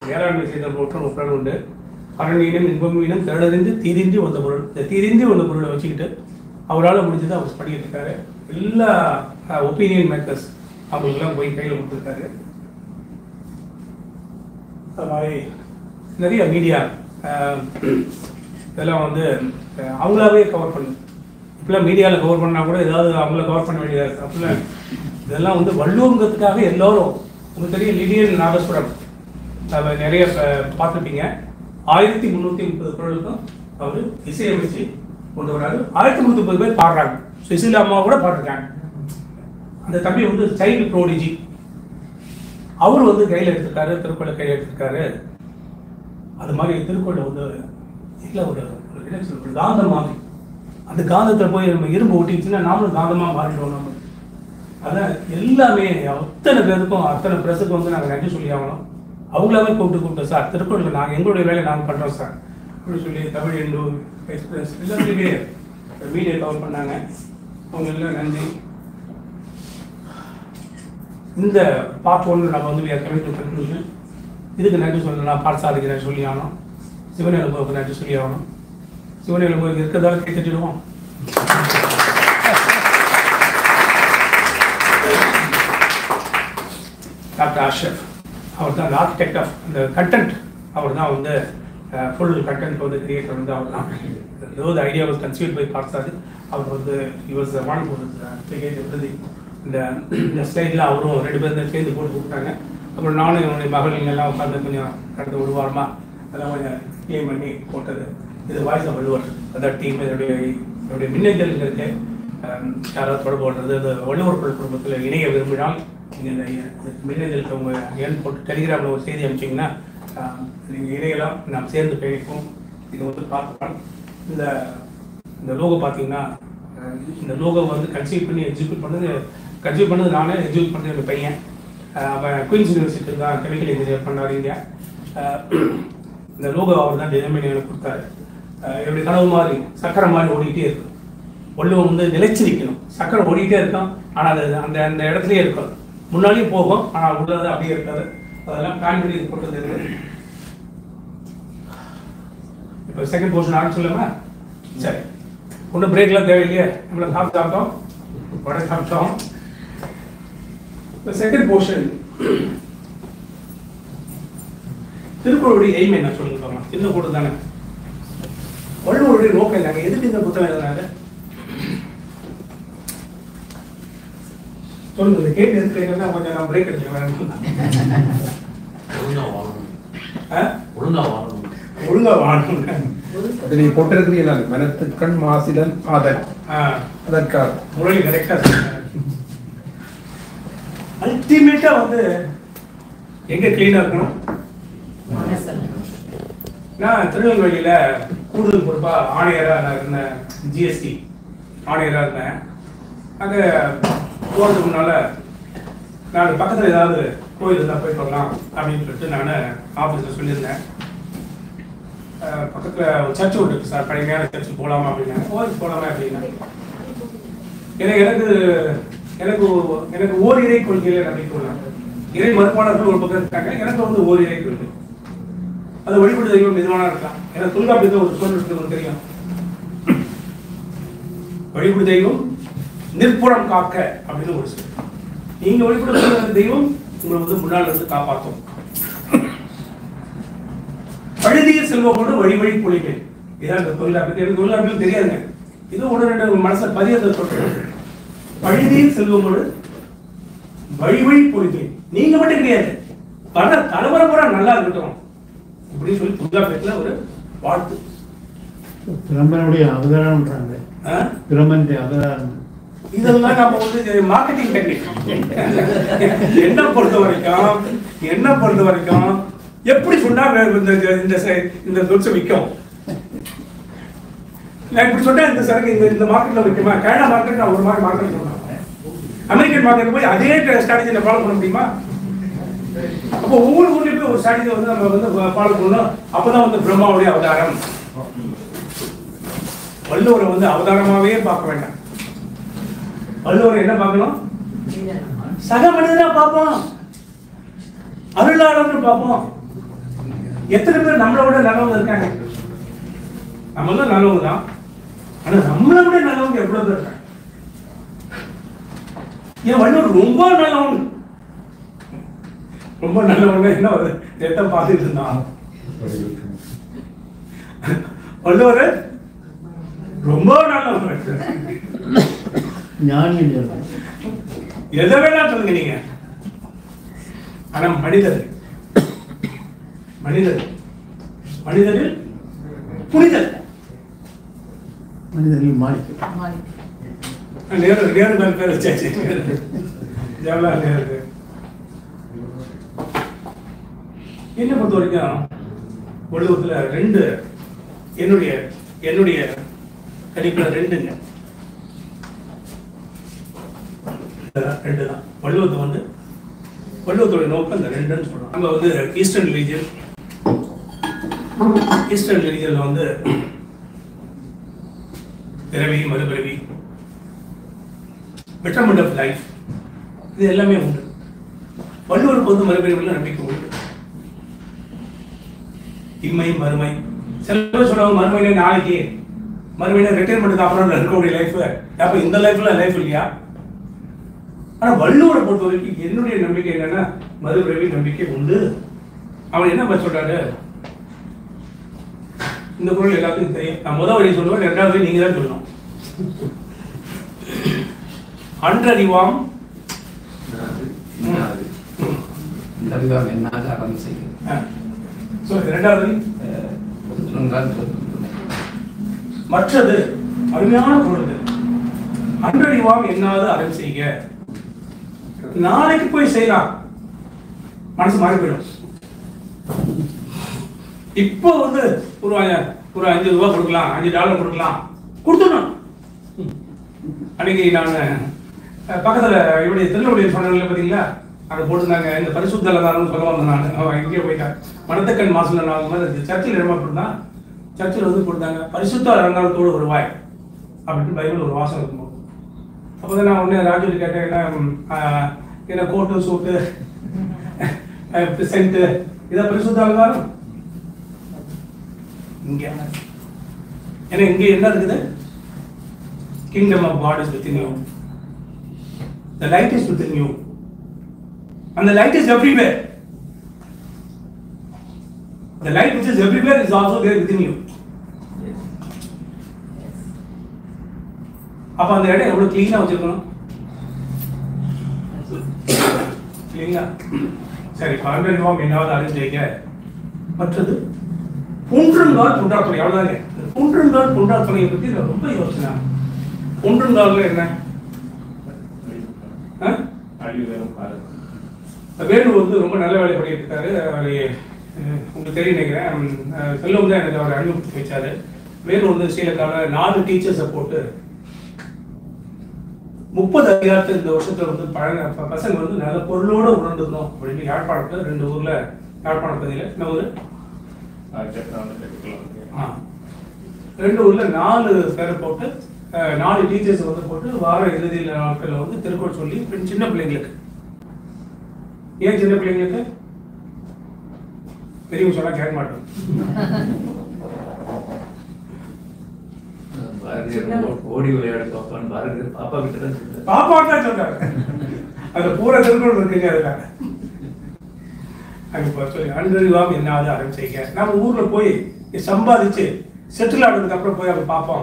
வேளாண்மை செய்த போற்றும் ஒற்றன் உண்டு அரணியினம் இன்பமீனம் திரளறிந்து தீரின்றி வந்த பொருள் இந்த தீரின்றி வந்த பொருளை வச்சுக்கிட்டு அவரால் முடிஞ்சதை அவர் பண்ணிட்டு இருக்காரு எல்லா ஒப்பீனியன் மேக்கர்ஸ் அவங்களுக்கெல்லாம் போய் கையில் கொடுத்துருக்காரு அது மாதிரி நிறைய மீடியா இதெல்லாம் வந்து அஹ், அவங்களாவே கவர் பண்ணு இப்பெல்லாம் மீடியாவில் கவர் பண்ணால் கூட ஏதாவது அவங்கள கவர் பண்ண வேண்டியதாக இருக்குது அப்படிலாம் இதெல்லாம் வந்து வள்ளுவங்கிறதுக்காக எல்லாரும் உங்களுக்கு தெரியும் லிடியன் நாகஸ்வரம் நம்ம நிறைய ப- பார்த்திருப்பீங்க ஆயிரத்தி முந்நூற்றி முப்பது குரலுக்கும் அவர் இசையமைச்சு கொண்டு வராரு ஆயிரத்தி முந்நூற்றி முப்பது பேர் பாடுறாங்க சுசிலா அம்மா கூட பாடிருக்காங்க அந்த தம்பி வந்து சைல்டு ப்ரோடிஜி அவர் வந்து கையில் எடுத்திருக்காரு திருக்குறளை கையில் எடுத்திருக்காரு அது மாதிரி திருக்குறளை வந்து இல்லை ஒரு ஒரு என்ன சொல்றது, ஒரு காந்தம் மாதிரி அந்த காந்தத்தில் போய் நம்ம இரும்பு ஒட்டிச்சுன்னா நாமளும் காந்தமாக மாறிடுவோம் நம்ம அதான் எல்லாமே அத்தனை பேருக்கும் அத்தனை பிரஸுக்கும் வந்து நாங்கள் நன்றி சொல்லி ஆகணும் அவங்களாவே கூப்பிட்டு கூப்பிட்டு சார் திருக்குறள் நாங்கள் எங்களுடைய வேலையை நாங்கள் பண்ணுறோம் சார் அப்படின்னு சொல்லி தமிழ் இந்து எக்ஸ்பிரஸ் எல்லாத்துலேயுமே மீடியா கவர் பண்ணாங்க அவங்க எல்லாம் நன்றி இந்த பார்ட் ஒன்று நம்ம வந்து we are coming to conclusion இதுக்கு நன்றி சொல்லலாம் பாடசாலைக்கு நன்றி சொல்லி ஆகணும் சிவன் எழும்புக்கு நன்றி சொல்லி ஆகணும் சிவன் எழும்புக்கு இருக்கிறதால கை தட்டிடுவோம் டாக்டர் ஆஷப் அவர் தான் ஆர்கிடெக்ட் ஆஃப் இந்த கண்டென்ட் அவர் தான் வந்து ஃபுல் கண்டென்ட் வந்து கிரியேட்டர் வந்து அவர் தான் ஏதோ ஐடியா வாஸ் கன்சீவ் பை பார்த்தாரு அவர் வந்து இவர் ஒன் விருது இந்த இந்த ஸ்டேஜில் அவரும் ரெண்டு பேரும் சேர்ந்து போட்டு கொடுத்தாங்க அப்புறம் நானும் என்னுடைய மகள் எல்லாம் உட்காந்து கொஞ்சம் கடந்த ஒரு வாரமாக அதெல்லாம் கொஞ்சம் கிளீன் பண்ணி போட்டது இது வாய்ஸ் ஆஃப் வள்ளுவர் அதான் டீம் என்னுடைய என்னுடைய மின்னஞ்சல் இருக்கு அஹ் யாராவது தொடர்பு கொள்றது இந்த வள்ளுவர் குழு குடும்பத்தில் இணைய விரும்பினால் நீங்கள் இந்த மின்னஞ்சலுக்கு உங்கள் எண் போட்டு டெலிகிராமில் ஒரு செய்தி அனுப்பிச்சிங்கன்னா நீங்கள் இணையலாம் நாம் சேர்ந்து பயணிப்போம் இது வந்து பார்க்கலாம் இந்த இந்த லோகோ பார்த்தீங்கன்னா அஹ் இந்த லோகோ வந்து கன்சீவ் பண்ணி எக்ஸிக்யூட் பண்ணது கன்சீவ் பண்ணது நானே எக்ஸிக்யூட் பண்ணது என் பையன் அஹ் அவன் குயின்ஸ் யூனிவர்சிட்டி தான் கெமிக்கல் இன்ஜினியர் பண்ணார் இந்தியா அஹ் இந்த லோகோ அவர் தான் டிசைன் பண்ணி எனக்கு கொடுத்தாரு அஹ் என்னுடைய கனவு மாதிரி சக்கரை மாதிரி ஓடிக்கிட்டே இருக்கும் வள்ளுவம் வந்து நிலைச்சு நிற்கணும் சக்கரை ஓடிக்கிட்டே இருக்கும் ஆனால் அது அந்த அந்த இடத்துலயே இருக்கும் முன்னாடியும் போகும் ஆனால் உள்ளது அப்படியே இருக்காது அதெல்லாம் பிளான் பண்ணி இது போட்டது இருக்கு இப்போ செகண்ட் போர்ஷன் ஆரம்பிச்சுலாமா சரி ஒன்றும் பிரேக்லாம் தேவையில்லையே நம்மள சாப்பிட்டு சாப்பிட்டோம் வடை சாப்பிட்டோம் இப்போ செகண்ட் போர்ஷன் திருக்குறளுடைய எய்ம் என்ன சொல்லுங்க பாருங்க சின்ன கூட்டம் தானே வள்ளுவருடைய நோக்கம் என்னங்க எதுக்கு இந்த புத்தகம் எழுதுனாங்க சொல்லுங்க இந்த கேட்டு எதுக்கு கேட்கறதா கொஞ்சம் நான் பிரேக் எடுத்துக்கிறேன் ஒழுங்கா வாழணும் ஆ? ஒழுங்கா வாழணும் ஒழுங்கா வாழணுங்க அது நீ போட்டிருக்கிறீங்களா மனத்துக்கண் மாசிலன் ஆதல் ஆ, அதற்காக முரளி கரெக்டா அல்டிமேட்டா வந்து எங்க கிளீனா இருக்கணும் நான் திருநெல்வேலியில கூடுதல் பொறுப்பா ஆணையரா நான் இருந்தேன் ஜிஎஸ்டி ஆணையரா இருந்தேன் அங்க போறதுக்கு முன்னால நான் பக்கத்துல ஏதாவது கோயில் இருந்தா போயிட்டு வரலாம் அப்படின்னு சொல்லிட்டு நான் ஆபீஸ்ல சொல்லியிருந்தேன் அஹ் பக்கத்துல ஒரு சர்ச் ஒன்று இருக்கு சார் பழமையான சர்ச் போலாமா அப்படின்னா கோயில் போலாமா அப்படின்னா எனக்கு எனக்கு எனக்கு ஒரு- எனக்கு ஓர் இறை கொள்கையில நம்பிக்கை உள்ளாங்க இறை மறுப்பாளர்கள் ஒரு பக்கம் இருக்காங்க எனக்கு வந்து ஓர் இறை கொள்கை அது வழிபடு தெய்வம் எதுவானா இருக்கலாம் எனக்கு தொல்காப்பியத்தில் ஒரு சொல் இருக்கு உங்களுக்கு தெரியும் வழிபடு தெய்வம் நிற்புறம் காக்க அப்படின்னு ஒரு சொல் நீங்க வழிபட தெய்வம் உங்களை வந்து முன்னால் இருந்து காப்பாற்றும் பழுதிய செல்வமோடு வழி வழி பொழிவேன் இதான் இந்த தொழிலாளர்கள் எனக்கு தொழிலாளர்கள் தெரியாதுங்க இது ஒன்று ரெண்டு உங்க மனசுல பதியத்தை சொல்றேன் பழுதிய செல்வமோடு வழி வழி பொழிவேன் நீங்க மட்டும் கிடையாது வர தலைமுறை பூரா நல்லா இருக்கட்டும் இப்படின்னு சொல்லி தொழிலாளத்துல ஒரு வாழ்த்து பிரம்மனுடைய அவதாரம்ன்றாங்க ஆ? பிரம்மனுடைய அவதாரம் இதெல்லாம் நம்ம வந்து மார்க்கெட்டிங் டெக்னிக் என்ன பொறுத்த வரைக்கும் என்ன பொறுத்த வரைக்கும் எப்படி சொன்னா வே- இந்த இந்த ச- இந்த சொத்து விற்கும் நான் இப்படி சொன்னா இந்த சரக்கு இந்த இந்த மார்க்கெட்ல விற்குமா கனடா மார்க்கெட் நான் ஒரு மாதிரி மார்க்கெட் சொன்னேன் அமெரிக்கன் மார்க்கெட் போய் அதே ஸ்ட்ராட்டஜி ஃபாலோ பண்ண முடியுமா அப்போ ஒவ்வொரு ஊர்லயும் போய் ஒரு ஸ்ட்ராட்டஜி வந்து நம்ம வந்து ஃபாலோ பண்ணணும் அப்பதான் வந்து பிரம்மாவுடைய அவதாரம் வள்ளுவரை வந்து அவதாரமாவே பார்க்க வேண்டாம் வள்ளுவர் என்ன பார்க்கணும் சக மனிதனா பார்ப்போம் அருளாளர்னு பார்ப்போம் எத்தனை பேர் நம்மளை விட நல்லவங்க இருக்காங்க நம்ம தான் நல்லவங்க தான் ஆனா நம்மளை விட நல்லவங்க எவ்வளவு பேர் இருக்காங்க ஏன் வள்ளுவர் ரொம்ப நல்லவங்க ரொம்ப நல்லவங்க என்ன ஒரு எட்ட பார்த்துட்டு இருந்தான் வள்ளுவர் ரொம்ப நல்லவங்க ஞானி சொல்றேன் எதை வேணா சொல்லுங்க நீங்க ஆனா மனிதர் மனிதர் மனிதரில் புனிதர் மனிதர்கள் மாறிக்க நேரு நேரு மேல் பேர் வச்சாச்சு ஜவஹர்லால் நேரு என்ன பொறுத்த வரைக்கும் வள்ளுவத்துல ரெண்டு என்னுடைய என்னுடைய கணிப்புல ரெண்டுங்க ரெண்டு தான் வள்ளுவத்தை வந்து வள்ளுவத்தோட நோக்கம் இந்த ரெண்டுன்னு சொல்றோம் நம்ம வந்து ஈஸ்டர்ன் ரிலீஜியன் ஈஸ்டர்ன் ரிலீஜியன்ல வந்து பிறவி மறுபிறவி பெட்டர்மெண்ட் ஆஃப் லைஃப் இது எல்லாமே உண்டு வள்ளுவருக்கு வந்து மறுபிறவில நம்பிக்கை உண்டு இம்மை மறுமை சில பேர் சொல்லுவாங்க மறுமையில நாளைக்கு மறுமையில ரிட்டைர்மெண்ட் அப்புறம் இருக்கக்கூடிய லைஃப் அப்ப இந்த லைஃப்ல லைஃப் இல்லையா ஆனா வள்ளுவரை பொறுத்த வரைக்கும் என்னுடைய நம்பிக்கை என்னன்னா மறுபிறவி நம்பிக்கை உண்டு அவன் என்ன பதில் சொல்றாரு இந்த குரல் எல்லாத்துக்கும் தெரியும் நான் முதல் வரி சொல்லுவேன் ரெண்டாவது வரி நீங்க தான் சொல்லணும் அன்றறிவாம் இன்னாது. இந்த அறிவாம் என்னாத அறம் செய்யும் ஆ. சொல்லு ரெண்டாவது வரி அஹ், ஒன்றுங்கால் சொல்லுங்கள். மற்றது அருமையான பொருள் அன்றறிவாம் என்னாவது அறம் செய்க நாளைக்கு போய் செய்யலாம் மனசு மாறி போயிடும் இப்போ வந்து ஒரு அ- ஒரு அஞ்சு ரூபாய் கொடுக்கலாம் அஞ்சு டாலர் கொடுக்கலாம் கொடுத்துடணும் அன்னைக்கு நான் அஹ், பக்கத்துல இவருடைய திருநெல்வேலி சொன்னாங்கல்ல பாத்தீங்களா அங்க போட்டிருந்தாங்க இந்த பரிசுத்த அலங்காரம்னு சொல்ல வந்தேன் நான் அவன் எங்கேயோ போயிட்டான் மணத்தக்கன் மாசுல நான் வந்து சர்ச்சில் இடமா போட்டிருந்தான் சர்ச்சில் வந்து போட்டாங்க பரிசுத்த அலங்காரத்தோடு வருவாய் அப்படின்னு பைபிள் ஒரு வாசகம் இருக்கும் அப்போ தான் நான் உடனே ராஜு கேட்டேன் என்ன ம், ஆஹ், என்ன கோட்டு சூட்டு சென்ட்டு இதான் பரிசுத்த அலங்காரம் இங்க ஏன்னா இங்க என்ன இருக்குது kingdom of God is within you the light is within you அந்த light is everywhere The light which is everywhere is also there within you. அப்ப அந்த இடம் எவ்வளவு கிளீனா வச்சிருக்கணும் கிளீனா சரி பன்னெண்டு என்னாவது அறிஞ்சீங்க மற்றது ஒன்றுங்கால் புண்டாத்துணை அவ்வளவுதாங்க இந்த ஒன்றுங்கால் புண்டாத்துணையை பத்தி நான் ரொம்ப யோசனை ஒன்றுங்கால்ல என்ன ஆ? வேலு வந்து ரொம்ப நல்ல வேலை பண்ணிட்டு இருக்காரு அவரு அஹ், உங்களுக்கு தெரியும் நினைக்கிறேன் அஹ், செல்வம் தான் எனக்கு அவர் அறிமுகப்படுத்தி வச்சாரு வேலு வந்து ஸ்ரீலங்காவில் நாலு டீச்சர்ஸை போட்டு முப்பது அதிகாரத்தை இந்த வருஷத்துல வந்து பழக ப- பசங்க வந்து நல்ல பொருளோட உணர்ந்துக்கணும் அப்படின்னு யாழ்ப்பாணத்துல ரெண்டு ஊர்ல யாழ்ப்பாண பகுதியில என்ன ஊரு ஆ. ரெண்டு ஊர்ல நாலு பேரை போட்டு அஹ், நாலு டீச்சர்ஸ் வந்து போட்டு வார இறுதியில் நாட்கள்ல வந்து திருக்குறள் சொல்லி பின் சின்ன பிள்ளைங்களுக்கு ஏன் சின்ன பிள்ளைங்களுக்கு பெரியவங்க சொன்னா கேட்க மாட்டோம் பாரதியார் ஓடி விளையாடு பாப்பான்னு பாரதியார் பாப்பா கிட்ட தான் சொல்றாரு. பாப்பா தான் சொல்றாரு அது பூரா திருக்குறள் இருக்குங்க அதுல அங்க போய் சொல்லி அன்றறிவாம் என்னாவது அறம் செய்க நம்ம ஊர்ல போய் சம்பாதிச்சு செட்டில் ஆனதுக்கு அப்புறம் போய் அங்க பார்ப்போம்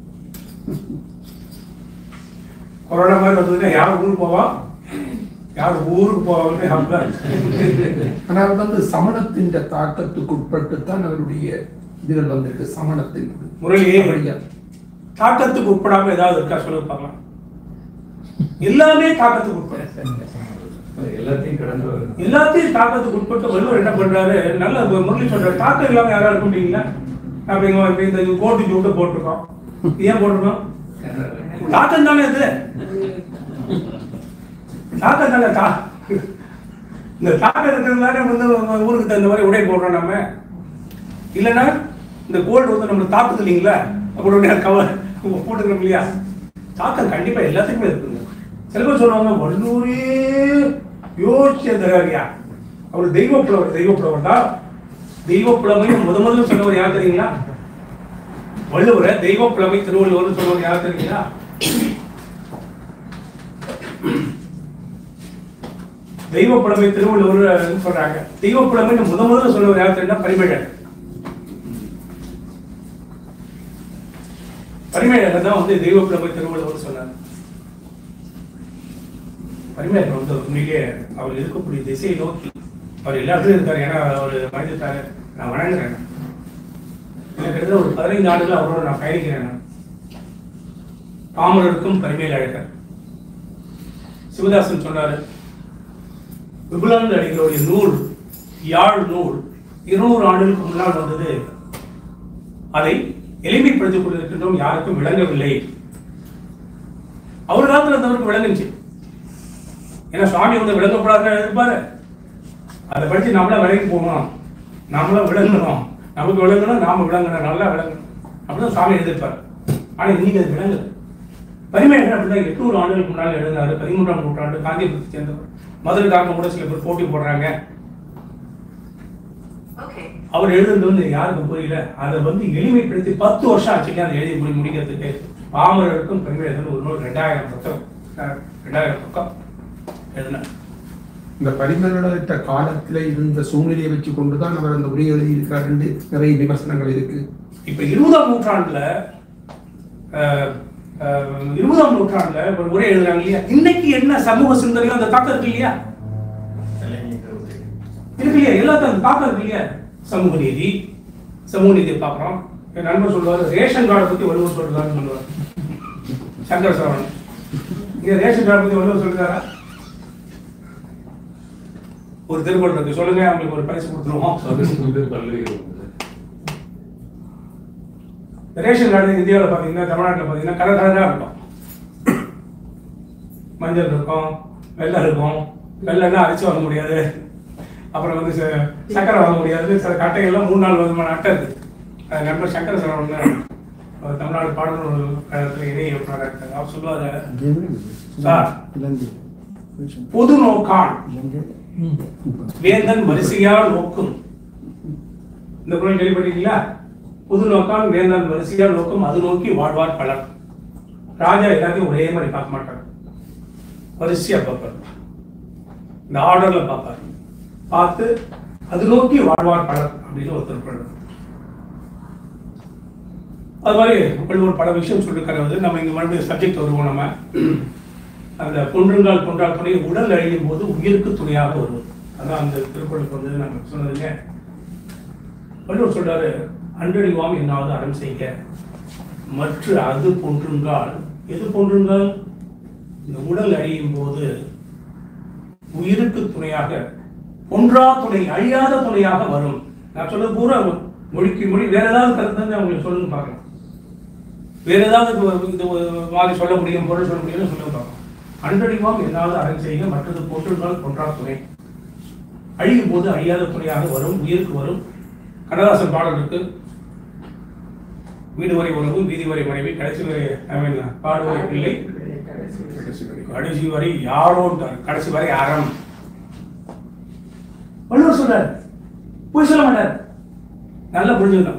கொரோனா மாதிரி வந்ததுன்னா யார் ஊருக்கு போவா யார் ஊருக்கு போவாங்க அப்படிதான் ஆனால் வந்து சமணத்தின் தாக்கத்துக்கு உட்பட்டு தான் அவருடைய இதுகள் வந்திருக்கு சமணத்தின் முரளியே அப்படியா? தாக்கத்துக்கு உட்படாம ஏதாவது இருக்கா சொல்லுங்க பார்க்கலாம் எல்லாமே தாக்கத்துக்கு உட்படும் எல்லாத்தையும் கடந்து வருது எல்லாத்தையும் தாக்கத்துக்கு உட்பட்டு வள்ளுவர் என்ன பண்றாரு நல்ல ஒரு முரளி சொல்றாரு தாக்கம் இல்லாம யாராவது இருக்க முடியுங்களா அப்படிங்க இப்ப இந்த கோட்டு ஜூட்டு போட்டிருக்கோம் இது ஏன் போட்டிருக்கோம் தாக்கம் தானே இது தாக்கம் தானே தா இந்த தாக்கம் இருக்கிறதுனால வந்து நம்ம ஊருக்கு தகுந்த மாதிரி உடை போடுறோம் நம்ம இல்லைன்னா இந்த கோல்டு வந்து நம்மளை தாக்குது இல்லைங்களா அப்படி உடனே கவர் போட்டுக்கிறோம் இல்லையா தாக்கம் கண்டிப்பா எல்லாத்துக்குமே இருக்குங்க சில பேர் சொல்லுவாங்க வல்லூரே யோசிச்ச தகாரியா அவர் தெய்வ புலவர் தெய்வ புலவர் தான் தெய்வ புலமை முத முதல்ல சொன்னவர் யார் தெரியுங்களா வள்ளுவரை தெய்வ புலமை திருவள்ளுவர் சொன்னவர் யார் தெரியுங்களா தெய்வ புலமை திருவள்ளுவர் சொல்றாங்க தெய்வ புலமை முத முதல்ல சொன்னவர் யார் தெரியுமா பரிமேழர் பரிமேழர் தான் வந்து தெய்வ புலமை திருவள்ளுவர் சொன்னார் பரிமேழர் வந்து உண்மையிலேயே அவர் இருக்கக்கூடிய திசையை நோக்கி அவர் எல்லா இடத்துலயும் இருக்காரு ஏன்னா அவர் மனிதத்தாரு நான் வணங்குறேன் எனக்கு கிட்டத்தட்ட ஒரு பதினைந்து ஆண்டுகள் அவரோட நான் பயணிக்கிறேன் நான். பாமரருக்கும் பரிமையில் அழகர் சிவதாசன் சொன்னாரு விபுலானந்த அடிகளுடைய நூல் யாழ் நூல் இருநூறு ஆண்டுகளுக்கு முன்னால் வந்தது அதை எளிமைப்படுத்திக் கொண்டிருக்கின்றோம் யாருக்கும் விளங்கவில்லை அவர் காலத்துல இருந்தவருக்கு விளங்குச்சு ஏன்னா சுவாமி வந்து விளங்கக்கூடாதுன்னு இருப்பாரு அதை படிச்சு நம்மளா விலகி போகணும் நம்மளும் விளங்கணும் நமக்கு விளங்கணும் நாம விளங்கணும் நல்லா விளங்கணும் அப்படிதான் சுவாமி எழுதியிருப்பார் ஆனா இன்னைக்கு அது விளங்குது பரிமையர் அப்படின்னா எட்நூறு ஆண்டுகளுக்கு முன்னால் எழுதினாரு பதிமூன்றாம் நூற்றாண்டு காந்தியபுரத்தை சேர்ந்தவர் மதுரை காரணம் கூட சில பேர் போட்டி போடுறாங்க Okay. அவர் எழுதுனது வந்து யாருக்கும் புரியல அதை வந்து எளிமைப்படுத்தி பத்து வருஷம் ஆச்சுங்க அதை எழுதி முடி முடிக்கிறதுக்கு பாமரருக்கும் பரிமையர் ஒரு நூல் ரெண்டாயிரம் பக்கம் அஹ், ரெண்டாயிரம் பக்கம் எழுதினார் இந்த பரிமளத்த காலத்துல இருந்த சூழ்நிலையை வச்சு கொண்டுதான் அவர் அந்த உரை எழுதியிருக்கார் என்று நிறைய விமர்சனங்கள் இருக்கு இப்ப இருபதாம் நூற்றாண்டுல அஹ், அஹ், இருபதாம் நூற்றாண்டுல ஒரு உரை எழுதுறாங்க இல்லையா இன்னைக்கு என்ன சமூக சிந்தனையோ அந்த தாக்கம் இருக்கு இல்லையா இருக்கு இல்லையா எல்லாத்தையும் அந்த தாக்கம் இருக்கு இல்லையா சமூக நீதி சமூக நீதியை பார்க்குறோம் என் நண்பர் சொல்லுவாரு ரேஷன் கார்டை பத்தி வள்ளுவர் சொல்றாருன்னு சொல்லுவார் சங்கர சரவணன் இங்க ரேஷன் கார்டை பத்தி வள்ளுவர் சொல்றாரா ஒரு திருக்குறள் இருக்கு சொல்லுங்க அவங்களுக்கு ஒரு பரிசு கொடுத்துருவோம் கல்லூரி இருக்குது. இந்த ரேஷன் கார்டு இந்தியாவில் பார்த்தீங்கன்னா தமிழ்நாட்டில் பார்த்தீங்கன்னா கலர் கலராக இருக்கும் மஞ்சள் இருக்கும் வெள்ளை இருக்கும் வெள்ளைன்னா அரிசி வாங்க முடியாது அப்புறம் வந்து ச- சக்கரை வாங்க முடியாது சில கட்டைகள்லாம் மூணு நாலு விதமான அட்டை இருக்கு அது நண்பர் சங்கர சரவணன் அவர் தமிழ்நாடு பாடநூல் கழகத்தில் இணை இயக்குனராக இருக்காங்க அவர் சொல்லுவாரு சார். இலங்கை பொது நோக்கான் இலங்கை வேந்தன் வரிசையா நோக்கும் இந்த குரல் கேள்விப்பட்டீங்களா புது நோக்கான் வேந்தன் வரிசையா நோக்கும் அது நோக்கி வாழ்வார் பலர் ராஜா எல்லாத்தையும் ஒரே மாதிரி பார்க்க மாட்டார் வரிசையா பார்ப்பார் இந்த ஆர்டர்ல பார்ப்பார் பார்த்து அது நோக்கி வாழ்வார் பலர் அப்படின்னு ஒருத்தர் பண்றார் அது மாதிரி வள்ளுவர் பல விஷயம் சொல்லிருக்காரு நம்ம இங்க மறுபடியும் சப்ஜெக்ட் வருவோம் நம்ம அந்த பொன்றுங்கால் கொன்றால் துணை உடல் அழியும் போது உயிருக்கு துணையாக வருவது அதான் அந்த திருக்குறளுக்கு வந்து நம்ம சொன்னதுங்க வள்ளுவர் சொல்றாரு அன்றறிவாம் என்னாவது அறம் செய்க மற்ற அது பொன்றுங்கால் எது பொன்றுங்கால் இந்த உடல் அழியும் போது உயிருக்கு துணையாக ஒன்றா துணை அழியாத துணையாக வரும் நான் சொல்றது பூரா மொழிக்கு மொழி வேற ஏதாவது கருத்து தான் உங்களுக்கு சொல்லுங்க பார்க்கலாம் வேற ஏதாவது இது- இது மாதிரி சொல்ல முடியும் பொருள் சொல்ல முடியும்னு சொல்லுங்க பார்க்கலாம் அன்றடிவாம் என்னாவது அறம் செய்க மற்றது போற்றுங்கால் கொன்றா துணை அழியும் போது அழியாத துணையாக வரும் உயிருக்கு வரும் கண்ணதாசன் பாடல் இருக்கு வீடு வரை உறவு வீதி வரை மனைவி கடைசி வரை I mean, பாடுவரை பிள்ளை கடைசி வரை யாரோன்றார் கடைசி வரை அறம் வள்ளுவர் சொல்றார் போய் சொல்ல மாட்டார் நல்லா புரிஞ்சுக்கணும்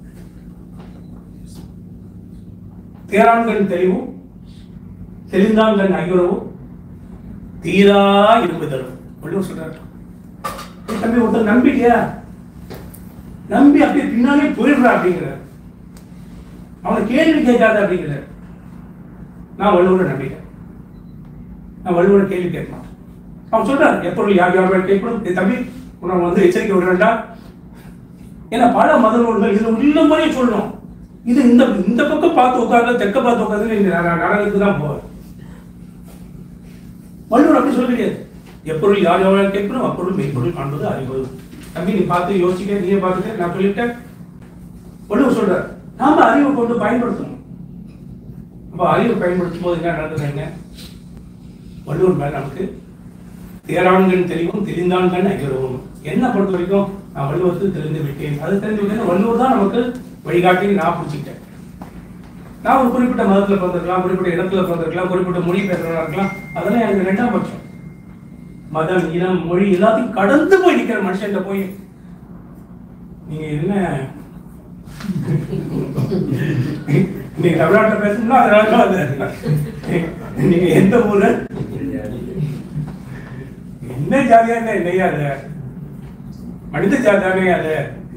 தேரான்கள் தெளிவும் தெளிந்தாங்கள் ஐயுறவும் தீரா இரும்பு தரும் வள்ளுவர் சொல்றார் ஏய் தம்பி ஒருத்தர் நம்பிட்டியா நம்பி அப்படியே பின்னாலே போயிடுறா அப்படிங்கிறார் அவனை கேள்வி கேட்காத அப்படிங்கிறார் நான் வள்ளுவரை நம்பிட்டேன் நான் வள்ளுவரை கேள்வி கேட்க மாட்டேன் அவன் சொல்றாரு எப்பொருள் யார் யார் மேல் கேட்கணும் ஏய் தம்பி உன்னை வந்து எச்சரிக்கை விட வேண்டாம் ஏன்னா பல மத நூல்கள் இதுல உள்ள மாதிரியே சொல்லணும் இது இந்த இந்த பக்கம் பார்த்து உட்கார்ந்து தெற்க பார்த்து உட்கார்ந்து இந்த நடனுக்கு தான் போவார் வள்ளுவர் அப்படி சொல்ல கிடையாது எப்பொருள் யார் யாரால் கேட்கணும் அப்பொருள் மெய்ப்பொருள் காண்பது அறிவது தம்பி நீ பார்த்து யோசிக்க நீயே பார்த்துக்க நான் சொல்லிட்டேன் வள்ளுவர் சொல்றார் நாம அறிவை கொண்டு பயன்படுத்தணும் அப்ப அறிவை பயன்படுத்தும் போது என்ன நடக்குதுங்க வள்ளுவர் மேல நமக்கு தேரான்கண் தெளிவும் தெரிந்தான்கண் ஐயரவும் என்ன பொறுத்த வரைக்கும் நான் வள்ளுவருக்கு தெரிந்து விட்டேன் அது தெரிந்து விட்டேன் வள்ளுவர் தான் நமக்கு வழிகாட்டி நான் பிடிச்சிக்கிட்டேன் நான் ஒரு குறிப்பிட்ட மதத்துல பிறந்திருக்கலாம் குறிப்பிட்ட இடத்துல பிறந்திருக்கலாம் குறிப்பிட்ட மொழி பேசுறவங்களா இருக்கலாம் அதெல்லாம் எனக்கு ரெண்டாம் பட்சம் மதம் இனம் மொழி எல்லாத்தையும் கடந்து போய் நிக்கிற மனுஷன் போய் நீங்க என்ன நீங்க தமிழ்நாட்டில் பேசணும்னா அதனால தான் அது. நீங்க எந்த ஊரு என்ன ஜாதியா இருந்தா என்னையா அது மனித ஜாதி தானே அது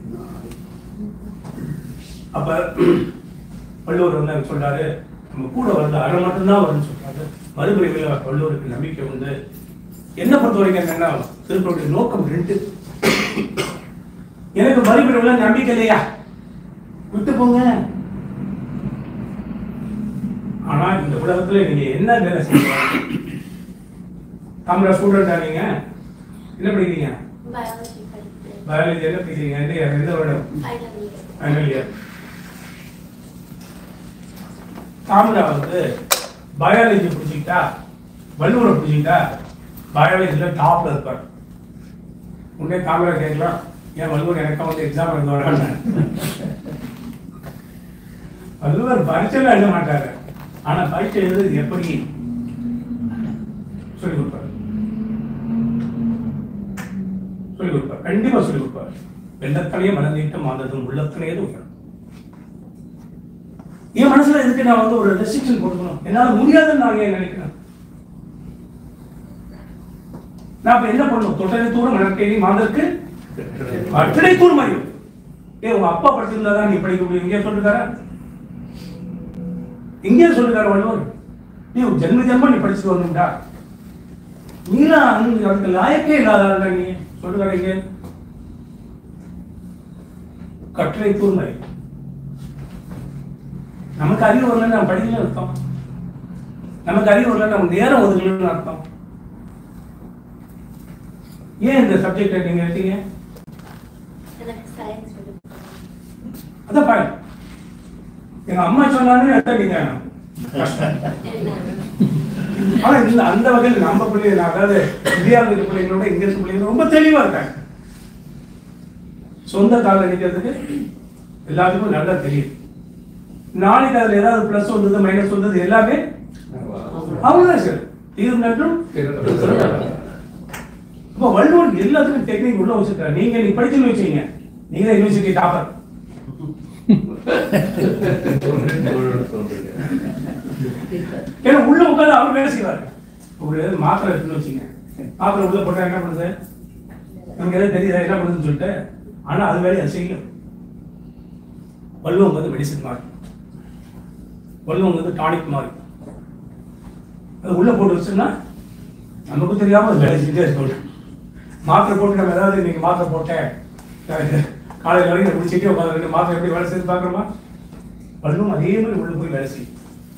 அப்ப வள்ளுவர் வந்து அங்க சொல்றாரு நம்ம கூட வந்து அரை மட்டும்தான் வரும்னு சொல்றாரு மறுபிரிவில் வள்ளுவருக்கு நம்பிக்கை உண்டு என்ன பொறுத்த வரைக்கும் என்னன்னா திருக்குறளுடைய நோக்கம் ரெண்டு எனக்கு மறுபிரிவில் நம்பிக்கை இல்லையா விட்டு போங்க ஆனா இந்த உலகத்துல நீங்க என்ன வேலை செய்யலாம் தமிழ ஸ்டூடெண்டா நீங்க என்ன படிக்கிறீங்க பயாலஜி படிக்கிறேன் பயாலஜி என்ன படிக்கிறீங்க எந்த year? எந்த வருடம் final year final year Thamira வந்து பயாலஜி பிடிச்சிக்கிட்டா வள்ளுவரை பிடிச்சிக்கிட்டா பயாலஜியில் டாப்ல இருப்பார் உடனே தாமிரா கேட்கலாம் ஏன் வள்ளுவர் எனக்கும் வந்து எக்ஸாம் எழுத வரான்னு வள்ளுவர் பரீட்சையில் எழுத மாட்டாரு ஆனா பரீட்சை எழுதுறது எப்படி சொல்லி கொடுப்பாரு சொல்லி கொடுப்பார் கண்டிப்பா சொல்லி கொடுப்பார் வெள்ளத்தனையே மனநீட்டம் ஆனதும் உள்ளத்தனையே உயரும் என் மனசுல எதுக்கு நான் வந்து ஒரு ரெஸ்ட்ரிக்ஷன் கொடுக்கணும் என்னால முடியாதுன்னு நான் ஏன் நினைக்கிறேன் நான் இப்ப என்ன பண்ணணும் தொட்டனை தூரம் மனத்தேனி மாந்தருக்கு அத்தனை தூரம் அறியும் ஏ உங்க அப்பா படிச்சிருந்தா தான் நீ படிக்க முடியும் இங்கே சொல்லிருக்காரா இங்கே சொல்லிருக்காரு வள்ளுவர் நீ ஒரு ஜென்ம ஜென்மம் நீ படிச்சுட்டு வரணும்டா நீலாம் அந்த- அதுக்கு லாயக்கே இல்லாத நீ சொல்லுறாரு இங்க கட்டளை தூர்மை நமக்கு அறிவு வரலன்னு நம்ம படிக்கலன்னு அர்த்தம் நமக்கு அறிவு வரல நம்ம நேரம் ஒதுக்கலன்னு அர்த்தம் ஏன் இந்த சப்ஜெக்ட் நீங்க எடுத்தீங்க எனக்கு சயின்ஸ் பிடிக்கும் அதான் பாய் எங்க அம்மா சொன்னாலும் எடுத்தீங்க என்ன ஆனா இந்த அந்த வகையில் நம்ம பிள்ளைங்க அதாவது இந்தியாவில் இருக்க பிள்ளைங்களோட இங்க இருக்க பிள்ளைங்க ரொம்ப தெளிவா இருக்காங்க சொந்த காலில் நிற்கிறதுக்கு எல்லாத்துக்கும் நல்லா தெரியும் நாளைக்கு அதுல ஏதாவது பிளஸ் வந்தது மைனஸ் வந்தது எல்லாமே அவ்வளவுதான் சார் தீர்வு நன்றும் இப்போ வள்ளுவர் எல்லாத்துக்கும் டெக்னிக் உள்ள வச்சிருக்காரு நீங்க நீ படிச்சுன்னு வச்சீங்க நீங்க தான் யூனிவர்சிட்டி டாப்பர் ஏன்னா உள்ள உட்கார்ந்து அவர் வேலை செய்வாரு ஒரு மாத்திரை இருக்குன்னு வச்சுங்க மாத்திரை உள்ள போட்டா என்ன பண்ணுது நமக்கு எதாவது தெரியுதா என்ன பண்ணுதுன்னு சொல்லிட்டு ஆனா அது வேலையை அது செய்யும் வள்ளுவம் வந்து மெடிசன் மாதிரி வள்ளுவம் வந்து டானிக் மாதிரி அது உள்ள போட்டு வச்சுன்னா நமக்கும் தெரியாம அது வேலை செஞ்சே இருக்கும் மாத்திரை போட்டு நம்ம ஏதாவது இன்னைக்கு மாத்திரை போட்டேன் அஹ் காலையில வரைக்கும் குடிச்சிட்டே உட்காந்து ரெண்டு மாத்திரை எப்படி வேலை செய்து பார்க்குறோமா வள்ளுவம் அதே மாதிரி உள்ள போய் வேலை செய்யும்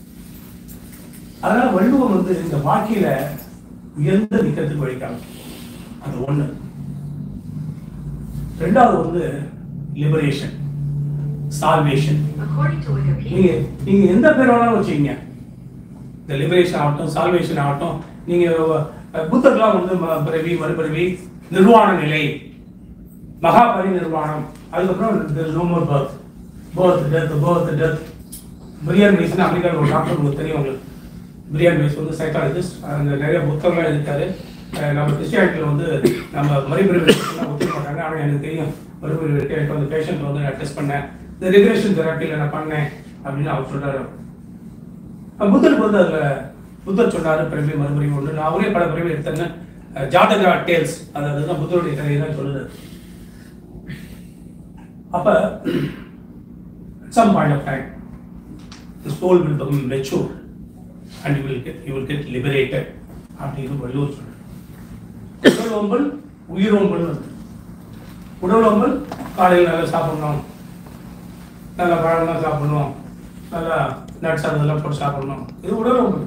அதனால வள்ளுவம் வந்து இந்த வாழ்க்கையில உயர்ந்த நிக்கத்துக்கு வழிக்காங்க அது ஒண்ணு ரெண்டாவது வந்து லிபரேஷன் சால்வேஷன் According to நீங்க Wikipedia, நீங்க எந்த பேர் வேணாலும் வச்சுக்கீங்க இந்த லிபரேஷன் ஆகட்டும் சால்வேஷன் ஆகட்டும் நீங்க அஹ், புத்தர்லாம் வந்து ம- பிறவி மறுபிறவி நிர்வாண நிலை மகா பரிநிர்வாணம் அதுக்கப்புறம் நோமர் birth birth death birth death Brian Mason அமெரிக்காவில் ஒரு டாக்டர் உங்களுக்கு தெரியும் உங்களுக்கு பிரியான் மேஸ் வந்து சைக்காலஜிஸ்ட் அந்த நிறைய புத்தகங்கள் எழுதிட்டாரு அஹ் நம்ம கிறிஸ்டியானிட்டியில் வந்து நம்ம மறுபிறவி ஒத்துக்க மாட்டாங்க ஆனால் எனக்கு தெரியும் மறுபிறவி இருக்கு எனக்கு வந்து பேஷண்ட் வந்து நான் டெஸ்ட் பண்ணேன் இந்த ரெகுலேஷன் தெரப்பியில் நான் பண்ணேன் அப்படின்னு அவர் சொல்றாரு அஹ் புத்தருக்கு வந்து அதுல புத்தர் சொன்னாரு பிறவி மறுபடியும் ஒன்று நான் அவரே பல பிறவி எடுத்தேன்னு அஹ் ஜாதகா டேல்ஸ் அது அதுதான் புத்தருடைய கதையை தான் சொல்லுது அப்ப some point of time the soul will become mature and you will get you will get liberated அப்படின்னு வள்ளுவர் சொல்றாரு உடல் ஓம்பல் உயிர் ஓம்பல் உடல் ஓம்பல் காலையில் நல்லா சாப்பிடணும் நல்லா பழம்லாம் சாப்பிடணும் நல்லா நட்ஸ் அதெல்லாம் போட்டு சாப்பிடணும் இது உடல் ஓம்பல்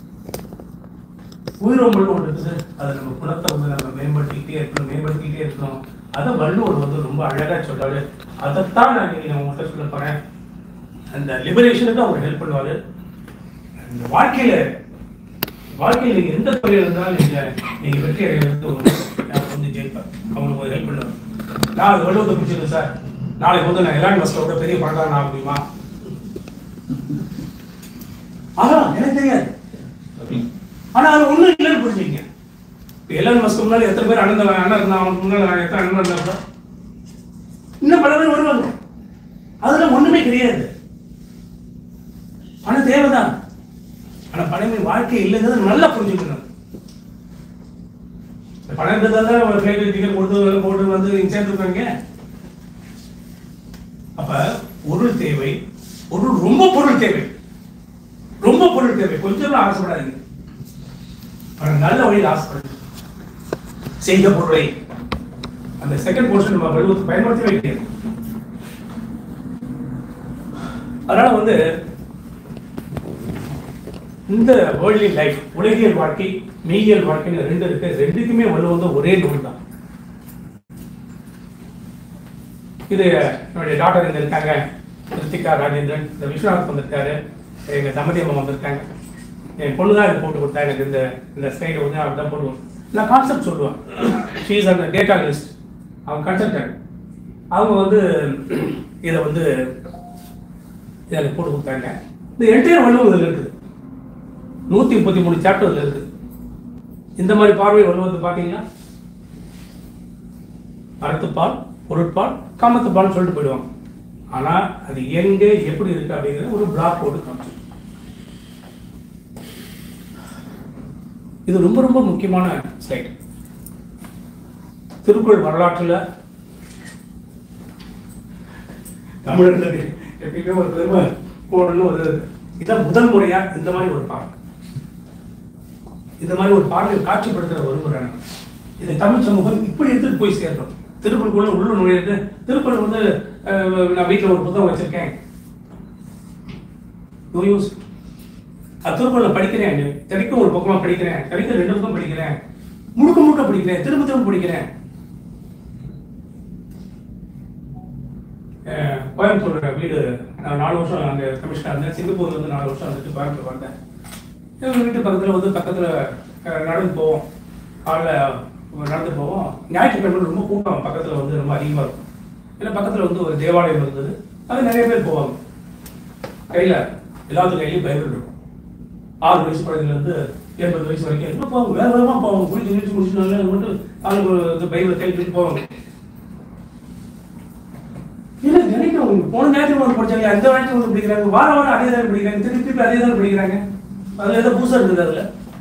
உயிர் ஓம்பல் ஒன்று இருக்குது அதை நம்ம குணத்தை வந்து நம்ம மேம்படுத்திக்கிட்டே இருக்கணும் மேம்படுத்திக்கிட்டே இருக்கணும் அதை வள்ளுவர் வந்து ரொம்ப அழகா சொல்றாரு அதைத்தான் நான் இன்னைக்கு நான் உங்கள்கிட்ட சொல்ல போறேன் அந்த லிபரேஷனுக்கு அவர் ஹெல்ப் பண்ணுவாரு அந்த வாழ்க்கையில வாழ்க்கையில நீங்க எந்த துறையில இருந்தாலும் நீங்க நீங்க வெற்றி அடைகிறது அவர் வந்து ஜெயிப்பார் அவங்களுக்கு ஒரு ஹெல்ப் பண்ணுவார் நான் அது வள்ளுவத்தை பிடிச்சிருக்கேன் சார் நாளைக்கு வந்து நான் எலான் மஸ்கோட பெரிய பணக்காரன் ஆக முடியுமா ஆகலாம் எனக்கு தெரியாது ஆனா அது ஒண்ணும் இல்லைன்னு புரிஞ்சுங்க இப்ப எலான் மஸ்க்கு முன்னாடி எத்தனை பேர் அண்ணன் அண்ணன் இருந்தா அவனுக்கு முன்னாடி நான் எத்தனை அண்ணன் இருந்தா இன்னும் பல பேர் வருவாங்க அதுல ஒண்ணுமே கிடையாது பணம் தேவைதான் ஆனா பணமே வாழ்க்கை இல்லைங்கிறத நல்லா புரிஞ்சுக்கணும் இந்த பணம் இருக்கிறதால ஒரு ஃபிளைட் டிக்கெட் கொடுத்து போட்டு வந்து இங்க சேர்ந்துருக்காங்க அப்ப பொருள் தேவை பொருள் ரொம்ப பொருள் தேவை ரொம்ப பொருள் தேவை கொஞ்சம் ஆசைப்படாதீங்க ஆனா நல்ல வழியில் ஆசைப்படுங்க செய்த பொருளை அந்த செகண்ட் போர்ஷன் நம்ம வலுவத்தை பயன்படுத்தவே கிடையாது அதனால வந்து இந்த வேர்ல்ட்லி லைஃப் உலகியல் வாழ்க்கை மெய்யியல் வாழ்க்கைன்னு ரெண்டு இருக்கு ரெண்டுக்குமே வலு வந்து ஒரே நூல் தான் இது என்னுடைய டாக்டர் இங்க இருக்காங்க ரித்திகா ராஜேந்திரன் இந்த விஸ்வநாத் வந்திருக்காரு எங்க தம்பதி அம்மா வந்திருக்காங்க என் பொண்ணு தான் இதை போட்டு கொடுத்தா எனக்கு இந்த இந்த ஸ்லைடு வந்து அவர் தான் போட்டு கொடுத்தா. நான் கான்செப்ட் சொல்லுவேன் ஷீஸ் அந்த டேட்டா லிஸ்ட் அவங்க கன்சல்டன்ட் அவங்க வந்து இதை வந்து இதை எனக்கு போட்டு கொடுத்தாங்க இந்த என்டையர் வள்ளுவம் இதில் இருக்குது நூற்றி முப்பத்தி மூணு சாப்டர் இதில் இருக்குது இந்த மாதிரி பார்வை வள்ளுவத்தை பார்த்தீங்கன்னா அறத்துப்பால் பொருட்பால் காமத்துப்பால்னு சொல்லிட்டு போயிடுவாங்க ஆனா அது எங்க எப்படி இருக்கு அப்படிங்கிறது ஒரு பிளாக் போட்டு காமிச்சு இது ரொம்ப ரொம்ப முக்கியமான ஸ்லைட் திருக்குறள் வரலாற்றுல தமிழர்களுக்கு எப்பயுமே ஒரு பெருமை போடணும் ஒரு இதான் முதல் முறையா இந்த மாதிரி ஒரு பார்வை இந்த மாதிரி ஒரு பார்வையை காட்சிப்படுத்துற விரும்புறேன் இதை தமிழ் சமூகம் இப்படி எடுத்துட்டு போய் சேர்றோம் திருக்குறளுக்குள்ள உள்ள நுழையிறது திருக்குறள் வந்து அஹ், நான் வீட்டில் ஒரு புத்தகம் வச்சிருக்கேன் No use. அது திருக்குறளை படிக்கிறேன் தினைக்கும் ஒரு பக்கமா படிக்கிறேன் தினைக்கும் ரெண்டு பக்கம் படிக்கிறேன் முழுக்க முழுக்க படிக்கிறேன் திரும்ப திரும்ப படிக்கிறேன் அஹ், கோயம்புத்தூர் வீடு நான் நாலு வருஷம் அங்கே கமிஷனர் இருந்தேன் சிங்கப்பூர்ல இருந்து நாலு வருஷம் வந்துட்டு கோயம்புத்தூர் வந்தேன் எங்கள் வீட்டு பக்கத்தில் வந்து பக்கத்தில் நடந்து போவோம் காலைல நடந்து போவோம் ஞாயிற்றுக்கிழமை ரொம்ப கூட்டம் பக்கத்தில் வந்து ரொம்ப அதிகமாக இருக்கும் ஏன்னா பக்கத்தில் வந்து ஒரு தேவாலயம் இருந்தது அது நிறைய பேர் போவாங்க கையில் எல்லாத்து கையிலையும் பைபிள் இருக்கும் ஆறு வயசு குழந்தைலேருந்து எண்பது வயசு வரைக்கும் எல்லாம் போவாங்க வேற வேகமாக போவாங்க குளிச்சு குளிச்சு முடிச்சு நல்லா மட்டும் ஆளுக்கு ஒரு இது பைபிளை கையில் போவாங்க இல்ல நினைக்கிறேன் அவங்க போன நேரத்தில் ஒன்று படிச்சாங்க அந்த நேரத்தில் ஒன்று படிக்கிறாங்க வார வாரம் அதே தான் படிக்கிறாங்க திருப்பி திருப்பி அதே தான் படிக்கிறாங்க அதுல ஏதோ புதுசா இருக்குது அதுல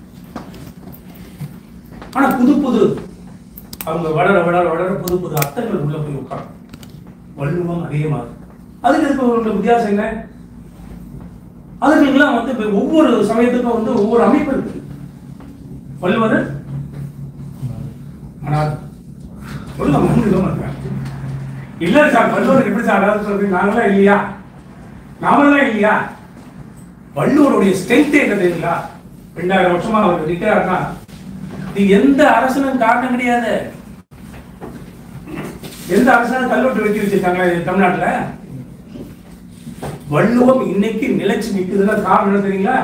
ஆனா புது புது அவங்க வளர வளர வளர புது புது அர்த்தங்கள் உள்ள போய் உட்காரும் வள்ளுவம் அதிகமாகுது அதுக்கு இருக்க ஒரு வித்தியாசம் என்ன அதுக்கெல்லாம் வந்து இப்ப ஒவ்வொரு சமயத்துக்கும் வந்து ஒவ்வொரு அமைப்பு இருக்கு வள்ளுவர் ஆனால் சொல்லுங்க மன்னிக்க மாட்டேன் இல்ல சார் வள்ளுவர் எப்படி சார் அதாவது சொல்றீங்க நாங்களாம் இல்லையா நாமெல்லாம் இல்லையா வள்ளுவருடைய ஸ்ட்ரென்த் என்ன தெரியுங்களா ரெண்டாயிரம் வருஷமா அவர் நிக்கிறாருன்னா இது எந்த அரசனும் காரணம் கிடையாது எந்த அரசனும் கல்வெட்டு வெட்டி வச்சிருக்காங்களா இது தமிழ்நாட்டுல வள்ளுவம் இன்னைக்கு நிலைச்சு நிக்குதுன்னா காரணம் என்ன தெரியுங்களா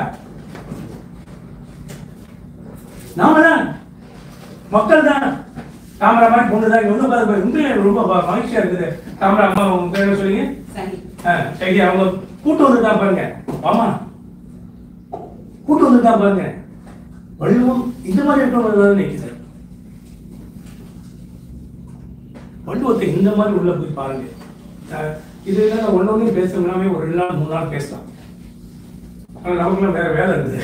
நாம தான் மக்கள் தான் தாமரை மாதிரி பொண்ணு தான் இங்க வந்து பாருங்க உண்மையிலே ரொம்ப ம- மகிழ்ச்சியா இருக்குது தாமரை அம்மா உங்க பேர் என்ன சொல்றீங்க ஆ, சரி அவங்க கூட்டு வந்துட்டா பாருங்க ஆமா கூட்டு வந்துட்டா பாருங்க வள்ளுவம் இந்த மாதிரி இருக்கிறவங்க நிக்குது வள்ளுவத்தை இந்த மாதிரி உள்ள போய் பாருங்க அஹ், இது எல்லாம் ஒண்ணு ஒண்ணு பேசணும்னாவே ஒரு ரெண்டு நாள் மூணு நாள் பேசலாம் ஆனா நமக்குலாம் வேற வேலை இருக்குது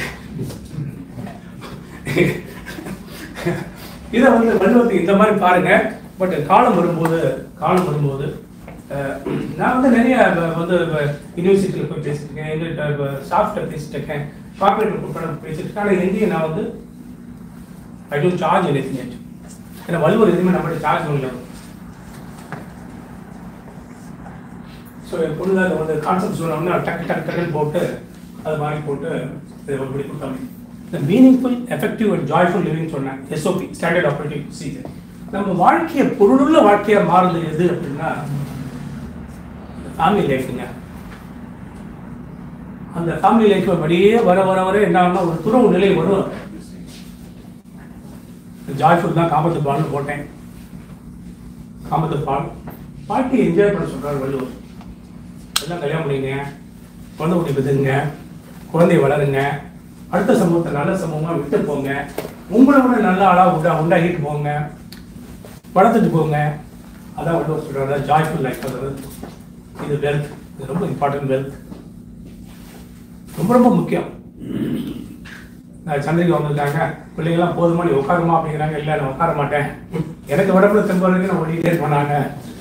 இதை வந்து வள்ளுவத்தை இந்த மாதிரி பாருங்க பட் காலம் வரும்போது காலம் வரும்போது அஹ், நான் வந்து நிறைய வ- வந்து யூனிவர்சிட்டியில் போய் பேசியிருக்கேன் எங்கள் ஸ்டாஃப்ட்ட பேசிட்டு இருக்கேன் கார்பரேட் கூட்டம் பேசிட்டு இருக்கேன் ஆனால் எங்கேயும் நான் வந்து I don't charge anything ஏன்னா வள்ளுவர் எதுவுமே நம்மகிட்ட சார்ஜ் இல்லை ஸோ என் பொண்ணு தான் வந்து கான்செப்ட் சொன்னோம்னா டக்கு டக்கு டக்குன்னு போட்டு அது மாதிரி போட்டு இதை இப்படி கொடுத்தாங்க இந்த meaningful effective and joyful living சொன்னேன் எஸ்ஓபி ஸ்டாண்டர்ட் ஆப்ரேட்டிங் ப்ரொசீஜர் நம்ம வாழ்க்கையை பொருளுள்ள வாழ்க்கையா மாறுது எது அப்படின்னா ஃபேமிலி லைஃப்ங்க அந்த ஃபேமிலி லைஃப் அப்படியே வர வர வர என்ன ஆகும்னா ஒரு துறவு நிலை வரும் ஜாய்ஃபுல் தான் காமத்து பால்னு போட்டேன் காமத்து பால் வாழ்க்கையை என்ஜாய் பண்ண சொல்றாரு வள்ளுவர் எல்லாம் கல்யாணம் பண்ணிங்க குழந்தை குட்டி பெற்றுங்க குழந்தைய வளருங்க அடுத்த சமூகத்தை நல்ல சமூகமா விட்டு போங்க உங்களை விட நல்ல ஆளா உண்டா உண்டாக்கிட்டு போங்க வளர்த்துட்டு போங்க அதான் வந்து சொல்கிறாங்க ஜாய்ஃபுல் லைஃப் அதாவது இது வெல்த் இது ரொம்ப இம்பார்ட்டன்ட் வெல்த் ரொம்ப ரொம்ப முக்கியம் நான் சந்திரிகா வந்திருக்காங்க பிள்ளைங்களாம் போதுமா நீ உட்காருமா அப்படிங்கிறாங்க இல்லை நான் உட்கார மாட்டேன் எனக்கு உடம்புல தெம்புறதுக்கு நான் ஓடிட்டே இருப்பேன்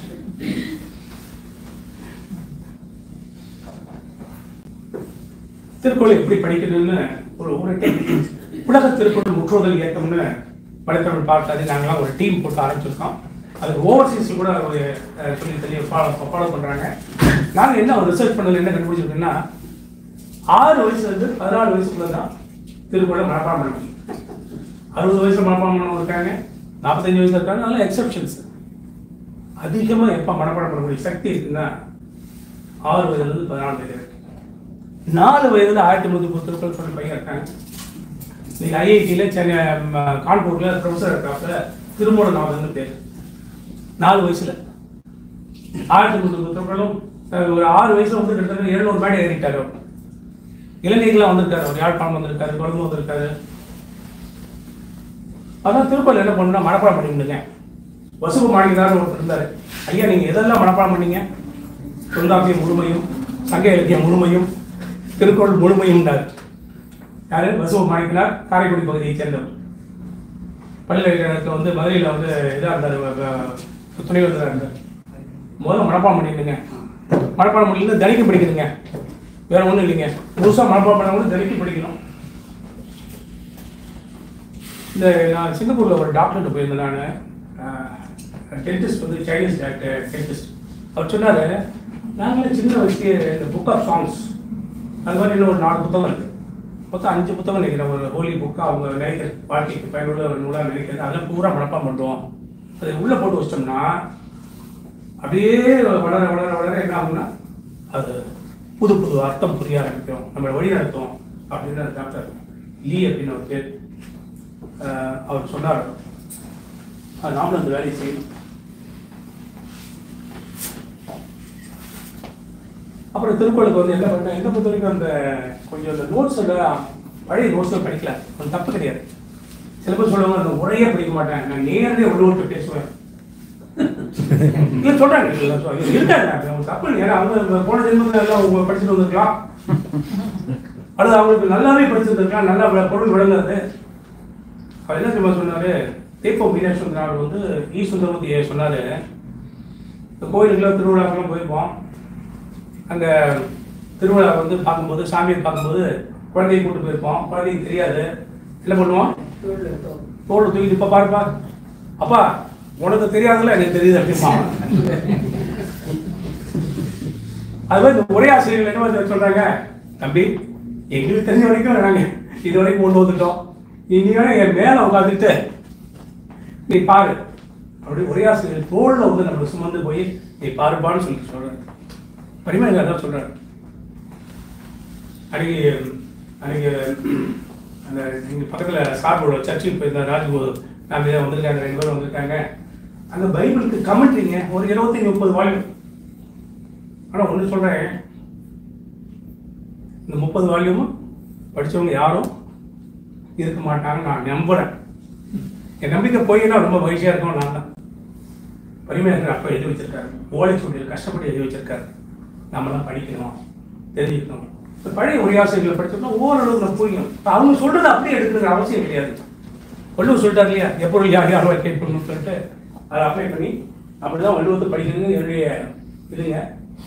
திருக்குறள் எப்படி படிக்கணும்னு ஒரு ஒரு டீம் உலக திருக்குறள் முற்றுதல் இயக்கம்னு படைத்தவர்கள் பார்த்தாது நாங்களாம் ஒரு டீம் போட்டு ஆரம்பிச்சிருக்கோம் அது ஓவர்சீஸ் கூட ஒரு அஹ், சொல்லி சொல்லி ஃபாலோ ஃபாலோ பண்ணுறாங்க நாங்கள் என்ன ஒரு ரிசர்ச் பண்ணல என்ன கண்டுபிடிச்சிருக்கோம்னா ஆறு வயசுல இருந்து பதினாலு வயசுக்குள்ள தான் திருக்குறளை மனப்பாடம் பண்ண முடியும் அறுபது வயசுல மனப்பாடம் பண்ணவங்க இருக்காங்க நாற்பத்தஞ்சு வயசுல இருக்காங்க அதெல்லாம் எக்ஸப்ஷன்ஸ் அதிகமாக எப்போ மனப்பாடம் பண்ணக்கூடிய சக்தி இருக்குன்னா ஆறு வயதுலேருந்து பதினாலு வயது வரைக்கும் நாலு வயதுல ஆயிரத்தி நூற்றி முப்பது திருக்குறள் சொல்லி பையன் இருக்காங்க இன்னைக்கு ஐஐடியில் சென்னை ம, கான்பூர்ல ப்ரொஃபஸர் இருக்காப்புல திருமூல நாவல்னு பேர் நாலு வயசுல ஆயிரத்தி நூற்றி முப்பது திருக்குறளும் அஹ், ஒரு ஆறு வயசுல வந்து கிட்டத்தட்ட எழுநூறு மேடை ஏறிட்டாரு அவர் இலங்கைக்கெல்லாம் வந்திருக்காரு அவர் யாழ்ப்பாணம் வந்திருக்காரு கொழும்பு வந்திருக்காரு அதான் திருக்குறள் என்ன பண்ணா மனப்பாடம் பண்ணிருந்தீங்க வசுப மாணிக்கதார் ஒருத்தர் இருந்தாரு ஐயா நீங்க எதெல்லாம் மனப்பாடம் பண்ணீங்க தொல்காப்பியம் முழுமையும் சங்க இலக்கியம் முழுமையும் திருக்குறள் முழுமையும்னார் யாரு வசுவ மாணிக்கனார் காரைக்குடி பகுதியை சேர்ந்தவர் பல்கலைக்கழகத்தில் வந்து மதுரையில் வந்து இதாக இருந்தார் வ- வ- துணைவேந்தராக இருந்தார் முதல்ல மனப்பாடம் பண்ணிடுங்க மனப்பாடம் பண்ணி தனிக்கு படிக்கிறீங்க வேற ஒன்றும் இல்லைங்க முழுசாக மனப்பாடம் பண்ண கூட தனிக்கு படிக்கணும் இந்த நான் சிங்கப்பூரில் ஒரு டாக்டர்கிட்ட போயிருந்தேன் நான் டென்டிஸ்ட் வந்து சைனீஸ் டாக்டர் டென்டிஸ்ட் அவர் சொன்னார் நாங்களே சின்ன வயசுக்கு இந்த புக் ஆஃப் சாங்ஸ் அது மாதிரி இன்னும் ஒரு நாலு புத்தகம் இருக்குது மொத்தம் அஞ்சு புத்தகம் நினைக்கிறேன் ஒரு ஹோலி புக்காக அவங்க நினைக்கிற வாழ்க்கைக்கு பயனுள்ள ஒரு நூலாக நினைக்கிறது அதெல்லாம் பூரா மனப்பாடம் பண்ணுவோம் அதை உள்ளே போட்டு வச்சிட்டோம்னா அப்படியே வளர வளர வளர என்ன ஆகும்னா அது புது புது அர்த்தம் புரிய ஆரம்பிக்கும் நம்மளை வழி நடத்தும் அப்படின்னு அந்த டாக்டர் லீ அப்படின்னு ஒரு பேர் ஆஹ் அவர் சொன்னார் அது நாமளும் அந்த வேலையை செய்யணும் அப்புறம் திருக்குறளுக்கு வந்து என்ன பண்ணேன் என்ன பொறுத்த வரைக்கும் அந்த கொஞ்சம் அந்த நோட்ஸ் எல்லாம் பழைய நோட்ஸ் படிக்கல அது தப்பு கிடையாது சில பேர் சொல்லுவாங்க அந்த உரையே படிக்க மாட்டேன் நான் நேரடியாக உள்ளூர்ட்டு பேசுவேன் இல்ல சொல்றாங்க இல்ல, சொல்றாங்க. இருக்காங்க அவங்க தப்பு இல்லை ஏன்னா அவங்க போன ஜென்மத்துல எல்லாம் அவங்க படிச்சுட்டு வந்திருக்கலாம் அல்லது அவங்களுக்கு நல்லாவே படிச்சிருந்திருக்கலாம் நல்லா வி- பொருள் விளங்குறது அவர் என்ன தெரியுமா சொன்னாரு தேப்போ மீனாட்சி சுந்தரம் அவர் வந்து ஈ சுந்தரமூர்த்தி சொன்னாரு இந்த கோயிலுக்குலாம் திருவிழாக்கெல்லாம் போயிருப்போம் அங்க திருவிழா வந்து பார்க்கும்போது சாமியை பார்க்கும்போது குழந்தையை கூட்டு போயிருப்போம் குழந்தைக்கு தெரியாது என்ன பண்ணுவோம் தோல் தூக்கிட்டு இப்ப பாருப்பா அப்பா உனக்கு தெரியாதுல்ல எனக்கு தெரியுது அப்படிமா அது மாதிரி இந்த ஒரே ஆசிரியர்கள் என்ன வந்து சொல்றாங்க தம்பி எங்களுக்கு தெரிஞ்ச வரைக்கும் நாங்க இது வரைக்கும் கொண்டு வந்துட்டோம் இனி வேணா என் மேல உட்காந்துட்டு நீ பாரு அப்படி ஒரே ஆசிரியர் தோல்ல வந்து நம்ம சுமந்து போய் நீ பாருப்பான்னு சொல்லி சொல்றாரு பரிமாணம் அதான் சொல்றாரு அன்னைக்கு அன்னைக்கு அந்த இங்க பக்கத்துல சார்போட சர்ச்சுக்கு போயிருந்த ராஜ்கோர் நாம இதை வந்திருக்காங்க ரெண்டு பேரும் வந்திருக்காங்க அந்த பைபிளுக்கு கமெண்ட்ரிங்க ஒரு இருபத்தி முப்பது வால்யூம் ஆனா ஒண்ணு சொல்றேன் இந்த முப்பது வால்யூமும் படிச்சவங்க யாரும் இருக்க மாட்டாங்கன்னு நான் நம்புறேன் என் நம்பிக்கை போயின்னா ரொம்ப மகிழ்ச்சியா இருக்கும் நான் தான் பரிமையாளர் அப்பா எழுதி வச்சிருக்காரு ஓலைச்சுவடியில் கஷ்டப்பட்டு எழுதி வச்சிருக்காரு நம்மளாம் படிக்கணும் தெரிஞ்சுக்கணும் இந்த பழைய உரையாசிரியர்களை படிச்சோம்னா ஓரளவுக்கு நம்ம புரியும் இப்ப அவங்க சொல்றது அப்படியே எடுக்கணுங்கிற அவசியம் கிடையாது வள்ளுவர் சொல்லிட்டார் இல்லையா எப்பொருள் யார் யாரோ கேட்கணும்னு சொல்லிட்டு அதை அப்ளை பண்ணி அப்படிதான் வள்ளுவத்தை படிக்கிறது என்னுடைய இதுங்க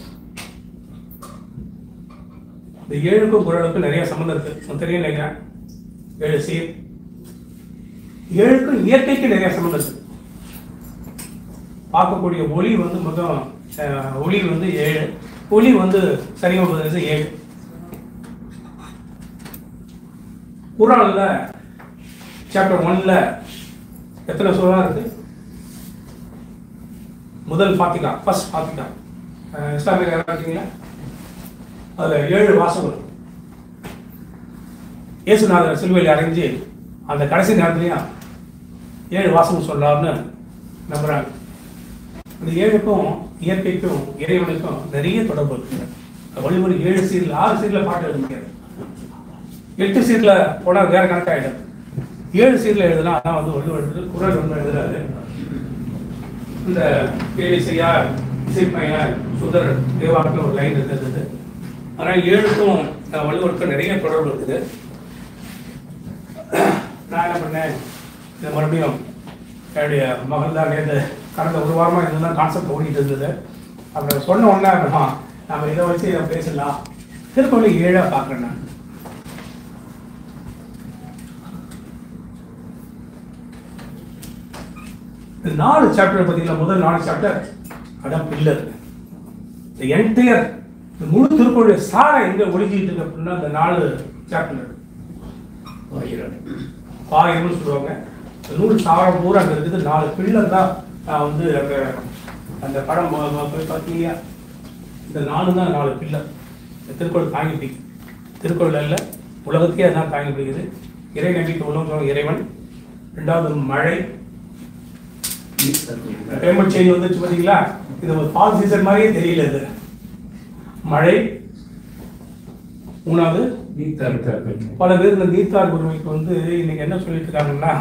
இந்த ஏழுக்கும் குரலுக்கும் நிறைய சம்மந்தம் இருக்கு உங்களுக்கு தெரியும் நினைக்கிறேன் ஏழு சீர் ஏழுக்கும் இயற்கைக்கு நிறைய சம்மந்தம் இருக்கு பார்க்கக்கூடிய ஒளி வந்து மொத்தம் அஹ், ஒளி வந்து ஏழு ஒளி வந்து சரியாக ஏழு குரான்ல சாப்டர் ஒன்ல எத்தனை சூறா இருக்கு முதல் ஃபாத்திகா ஃபர்ஸ்ட் ஃபாத்திகா அஹ், இஸ்லாமிய யாரா இருக்கீங்களா அதுல ஏழு வாசகம் இருக்கு. இயேசுநாதர் சிலுவையில் அடைஞ்சு அந்த கடைசி நேரத்துலையும் ஏழு வாசகம் சொல்றாருன்னு நம்புறாங்க இந்த ஏழுக்கும் இயற்கைக்கும் இறைவனுக்கும் நிறைய தொடர்பு இருக்கு வள்ளுவர் ஏழு சீர்ல ஆறு சீர்ல பாட்டு எழுத முடியாது எட்டு சீர்ல போனா வேற கணக்காயிடும் ஏழு சீர்ல எழுதலாம் அதான் வந்து வள்ளுவர் எழுதுறது, குறள் ஒன்று எழுதுறாரு இந்த கேலிசையா இசைப்பையா சுதர் தேவாக்கில் ஒரு லைன் இருந்தது ஆனால் ஏழுக்கும் அஹ், வள்ளுவருக்கும் நிறைய தொடர்பு இருக்குது நான் என்ன பண்ணேன் இதை மறுபடியும் என்னுடைய மகள் தான் நேற்று கடந்த ஒரு வாரமாக இதெல்லாம் கான்செப்ட் ஓடிட்டு இருந்தது அப்புறம் சொன்ன உடனே ஆ, நம்ம இதை வச்சு இதை பேசலாம் திருப்பள்ளி ஏழாக பார்க்குறேன் நான் இந்த நாலு சாப்டர் பார்த்தீங்கன்னா முதல் நாலு சாப்டர் அதான் பில்லர் இந்த என்டையர் இந்த முழு திருக்குறளுடைய சாரை எங்க ஒழுங்கிட்டு இருக்கு அப்படின்னா இந்த நாலு சாப்டர் பாயம்னு சொல்லுவாங்க இந்த நூல் சாரம் பூரா அங்கே இருக்குது நாலு பில்லர் தான் நான் வந்து அந்த அந்த படம் ம- ம- போய் பார்த்தீங்க இந்த நாலு தான் நாலு பில்லர் இந்த திருக்குறள் தாங்கி பிடிக்கும் திருக்குறள் அல்ல உலகத்தையே அதான் தாங்கி பிடிக்குது இறை நம்பிக்கை உலகம் இறைவன் ரெண்டாவது மழை கிளைமேட் சேஞ்ச் வந்துச்சு பாத்தீங்களா இது ஒரு ஃபால் சீசன் மாதிரியே தெரியல இது மழை மூணாவது பல பேர் இந்த நீத்தார் உரிமைக்கு வந்து இன்னைக்கு என்ன சொல்லிட்டு இருக்காங்கன்னா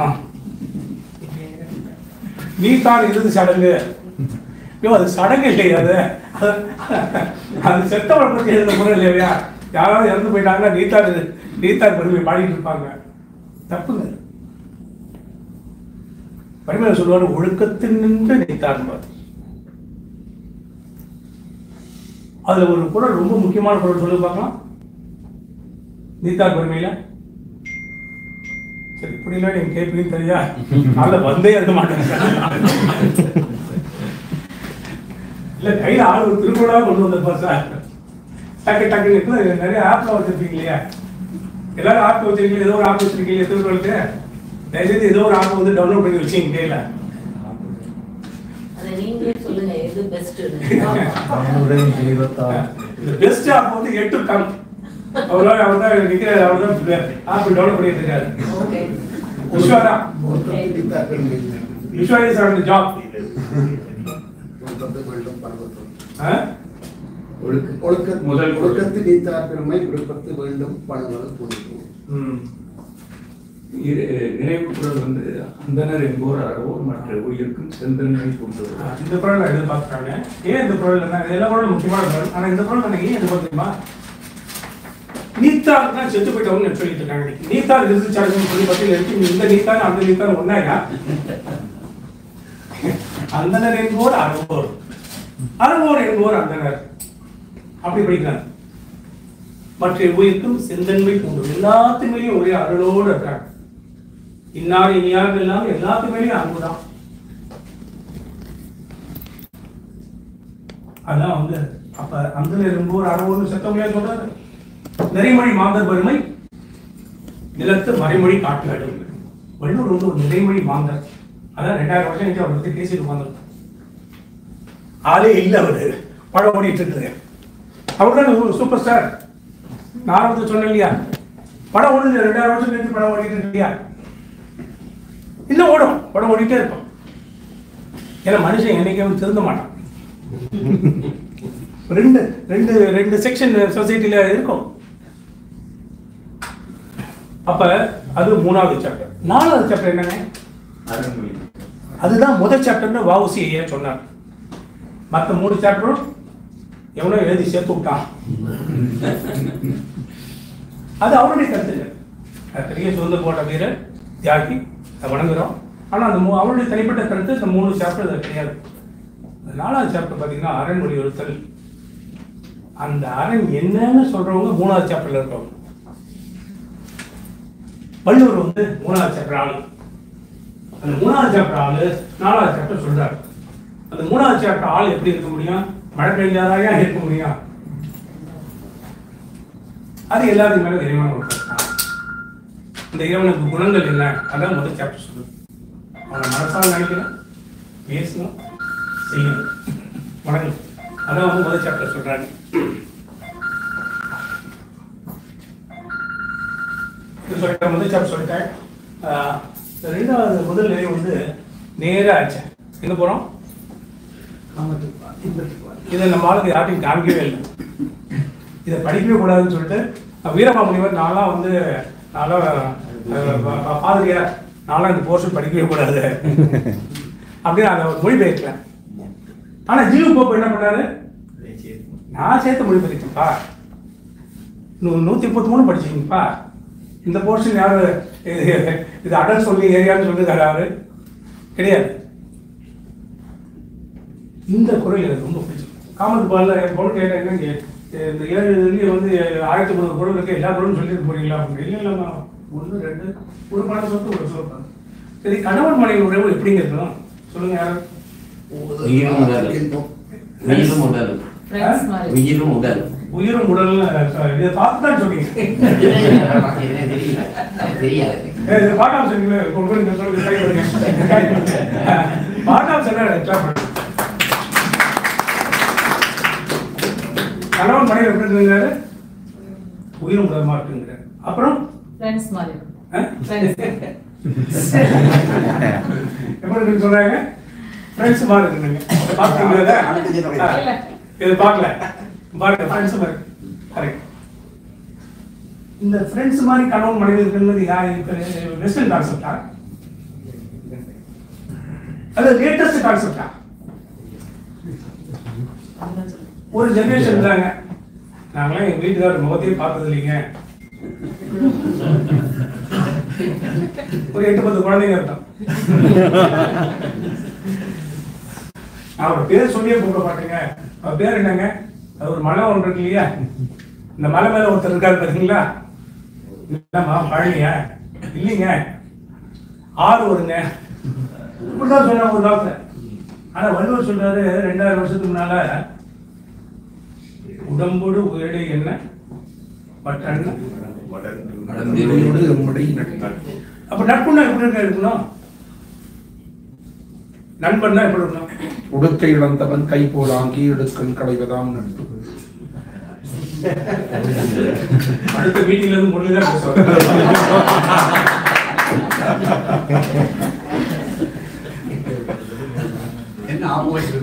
நீத்தார் இறுதி சடங்கு ஐயோ அது சடங்கு இல்லையா அது அது- அது செத்தவரை பத்தி எழுத முறை இல்லையா யாராவது இறந்து போயிட்டாங்கன்னா நீத்தார் நீத்தார் பெருமை பாடிட்டு இருப்பாங்க தப்புங்க பரிமையில சொல்லுவார் ஒழுக்கத்தில் நின்று நீத்தார்பார் அதுல ஒரு குரல் ரொம்ப முக்கியமான குரல் சொல்லி பார்க்கலாம் நீத்தார் பெருமையில சரி இப்படிலாம் நீங்க கேட்பீங்கன்னு தெரியா அதில் வந்தே இருக்க மாட்டேன் இல்ல கையில ஆள் ஒரு திருக்குறளா கொண்டு வந்தப்பா சார் டக்கு டக்கு இப்ப நிறைய ஆப்ல வச்சிருப்பீங்க இல்லையா எல்லாரும் ஆப் வச்சிருக்கீங்க ஏதோ ஒரு ஆப் வச்சிருக்கீங்க திருக்குறளுக்கு தயவுசெய்து ஏதோ ஒரு ஆப் வந்து டவுன்லோட் பண்ணி வச்சுங்க கையில அதை நீங்களே சொல்லுங்க எது பெஸ்ட் இந்த பெஸ்ட் ஆப் வந்து எட்டு கம் அவ்வளோ அவர் தான் நிற்கிறார் அவர் தான் ஆப் டவுன்லோட் பண்ணிட்டு இருக்காரு ஓகே விஸ்வா தான் விஸ்வா இஸ் ஆன் ஜாப் முதல் முதல் ஒழுக்கத்து நீத்தார் பெருமை விருப்பத்து வேண்டும் பணங்கள் புரியும் நினைவு குரல் வந்து அந்தனர் என்போர் அறவோர் மற்ற உயிருக்கும் செந்தன்மை கொண்டு இந்த குரல் நான் எதிர்பார்க்குறாங்க ஏன் இந்த குரல் என்ன எல்லா குரலும் முக்கியமான குரல் ஆனா இந்த குரல் எனக்கு ஏன் எதிர்பார்க்குமா நீத்தார் தான் செத்து போயிட்டவங்க சொல்லிட்டு இருக்காங்க இன்னைக்கு. நீத்தார் இறுதி சடங்குன்னு சொல்லி பத்தி எடுத்து இந்த நீத்தார் அந்த நீத்தார் ஒன்னாயா அந்தனர் என்போர் அறவோர் அறவோர் என்போர் அந்தனர் அப்படி படிக்கிறாங்க மற்ற உயிருக்கும் செந்தன்மை கொண்டு எல்லாத்துமேலையும் ஒரே அருளோடு இருக்காங்க இன்னார் இனியார் எல்லாம் எல்லாத்துமேலையும் அன்புதான் அதான் வந்து அப்ப அந்த இரும்போர் அறவோடு செத்தவங்களே சொல்றாரு நிறைமொழி மாந்தர் பெருமை நிலத்து மறைமொழி காட்டுகள் வள்ளுவர் வந்து ஒரு நிறைமொழி மாந்தர் அதான் ரெண்டாயிரம் வருஷம் கழிச்சு அவரை பத்தி பேசிட்டு உட்காந்துருக்கோம் ஆளே இல்ல அவரு படம் ஓடிட்டு இருக்குது அவர் தான் சூப்பர் ஸ்டார் நான் வந்து சொன்னேன் இல்லையா படம் ஓடுது ரெண்டாயிரம் வருஷம் கழிச்சு படம் ஓடிட்டு இருக்கு இல்லையா இன்னும் ஓடும் படம் ஓடிட்டே இருக்கும் ஏன்னா மனுஷன் என்னைக்கும் திருந்த மாட்டான் ரெண்டு ரெண்டு ரெண்டு செக்ஷன் சொசைட்டில இருக்கும் அப்ப அது மூணாவது சாப்டர் நாலாவது சாப்டர் என்னங்க அறமொழி அதுதான் முதல் சாப்டர்னு வாவுசி ஐயா சொன்னார் மற்ற மூணு சாப்டரும் எவனோ எழுதி சேர்த்து விட்டான் அது அவருடைய கருத்துக்கள் அது பெரிய சுதந்திர போட்ட வீரர் தியாகி அதை வணங்குறோம் ஆனா அந்த மூ- அவருடைய தனிப்பட்ட கருத்து இந்த மூணு சாப்டர் அது கிடையாது இந்த நாலாவது சாப்டர் பார்த்தீங்கன்னா அரண் வலியுறுத்தல் அந்த அரண் என்னன்னு சொல்றவங்க மூணாவது சாப்டர்ல இருக்கவங்க வள்ளுவர் வந்து மூணாவது சாப்டர் ஆளு அந்த மூணாவது சாப்டர் ஆளு நாலாவது சாப்டர் சொல்றாரு அந்த மூணாவது சாப்டர் ஆள் எப்படி இருக்க முடியும் மழை பெய்யாதாயா இருக்க முடியும் அது எல்லாத்துக்கும் மேல இறைவன் ஒரு கருத்து தான். இந்த இறைவனுக்கு குணங்கள் என்ன அதான் முதல் சாப்டர் சொல்லுது அவனை மனசால் நினைக்கணும் பேசணும் செய்யணும் வணக்கம் அதான் வந்து முதல் சாப்டர் சொல்றாங்க இது சொல்லிட்டேன் முதல் சாப்டர் சொல்லிட்டேன் ஆஹ், இந்த ரெண்டாவது முதல் நிலை வந்து நேரா ஆச்சு எங்க போறோம் இதை நம்ம ஆளுக்கு யார்ட்டையும் காமிக்கவே இல்லை இதை படிக்கவே கூடாதுன்னு சொல்லிட்டு அஹ், வீரமாமுனிவர் நான்லாம் வந்து நான்லாம் அஹ், பா- பா- பாதிரியார் நான்லாம் இந்த போர்ஷன் படிக்கவே கூடாது அப்படின்னு அதை ஒரு மொழிபெயர்க்கிறேன் ஆனா ஜீவ போப்பு என்ன பண்ணாரு நான் சேர்த்து மொழி படிச்சேன்ப்பா நூ நூற்றி முப்பத்தி மூணு படிச்சீங்கப்பா இந்த போர்ஷன் யாரு இது இது அடல் சொல்லி ஏரியான்னு சொல்லுறாரு அவரு கிடையாது இந்த குரல் எனக்கு ரொம்ப பிடிச்சது காமத்து பால்ல என் பொண்ணு கேட்டேன் என்னங்க இந்த ஏழு இதுலயும் வந்து ஆயிரத்தி முந்நூறு குரல் இருக்கு எல்லா குரலும் சொல்லிட்டு போறீங்களா அப்படின்னு இல்லை இல்லைம்மா ஒன்று ரெண்டு ஒரு பாடம் சொல்லிட்டு ஒரு சொல்லுவாங்க சரி கணவன் மனைவி உறவு எப்படிங்க இருக்கணும் சொல்லுங்க யாரும் உயிரும் உடல் உயிரும் உடல் Friends மாதிரி. உயிரும் உடல் உயிரும் உடலும் இதை பார்த்து தான் சொன்னீங்க தெரியல தெரியாது ஏய், இது பாட்டாம் சொன்னீங்களே உங்களுக்கு இந்த சொல்லுங்க கை கொடுங்க கை கொடுங்க. பாட்டாம் சொன்னா clap பண்ணுங்க. கணவன் மனைவி எப்படி இருந்தாரு உயிரும் உடலுமா இருக்குங்கிறார் அப்புறம் ஃப்ரெண்ட்ஸ் மாதிரி ஆ? ஃப்ரெண்ட்ஸ் எப்படி இருக்குன்னு சொல்றாங்க ஃப்ரெண்ட்ஸ் மாதிரி இருக்குங்க பார்த்தீங்களா இதை? ஆ, இது பார்க்கல பாருங்க ஃப்ரெண்ட்ஸ் மாதிரி கரெக்ட் இந்த ஃப்ரெண்ட்ஸ் மாதிரி கணவன் மனைவி இருக்கிறது யார் வெஸ்டர்ன் கான்செப்டா அது லேட்டஸ்ட் கான்செப்டா ஒரு ஜெனரேஷன் இருந்தாங்க நாங்களாம் எங்க வீட்டுக்காரர் முகத்தையே பார்த்தது இல்லைங்க ஒரு எட்டு பத்து குழந்தைங்க இருந்தோம் அவர் பேர் சொல்லியே கூப்பிட மாட்டேங்க அவர் பேர் என்னங்க அது ஒரு மலை ஒன்று இருக்கு இல்லையா இந்த மலை மேல ஒருத்தர் இருக்காரு பாத்தீங்களா என்னம்மா பழனியா இல்லைங்க ஆறு வருங்க இப்படிதான் சொன்ன ஒரு டாக்டர் ஆனா வள்ளுவர் சொல்றாரு ரெண்டாயிரம் வருஷத்துக்கு முன்னால உடம்போடு உயிரை என்ன பட்டண்ண நன்றியோடு நம்முடைய நட்பு. அப்ப நட்புன்னா எப்படி இருக்க இருக்கணும் நண்பன்னா எப்படி இருக்கணும் உடுக்கை இழந்தவன் கை போலாங்கி எடுக்கன் களைவதாம் நட்பு அடுத்த மீட்டிங்ல இருந்து முடிஞ்சுதான் பேசுவாங்க என்ன ஆப்போசிட்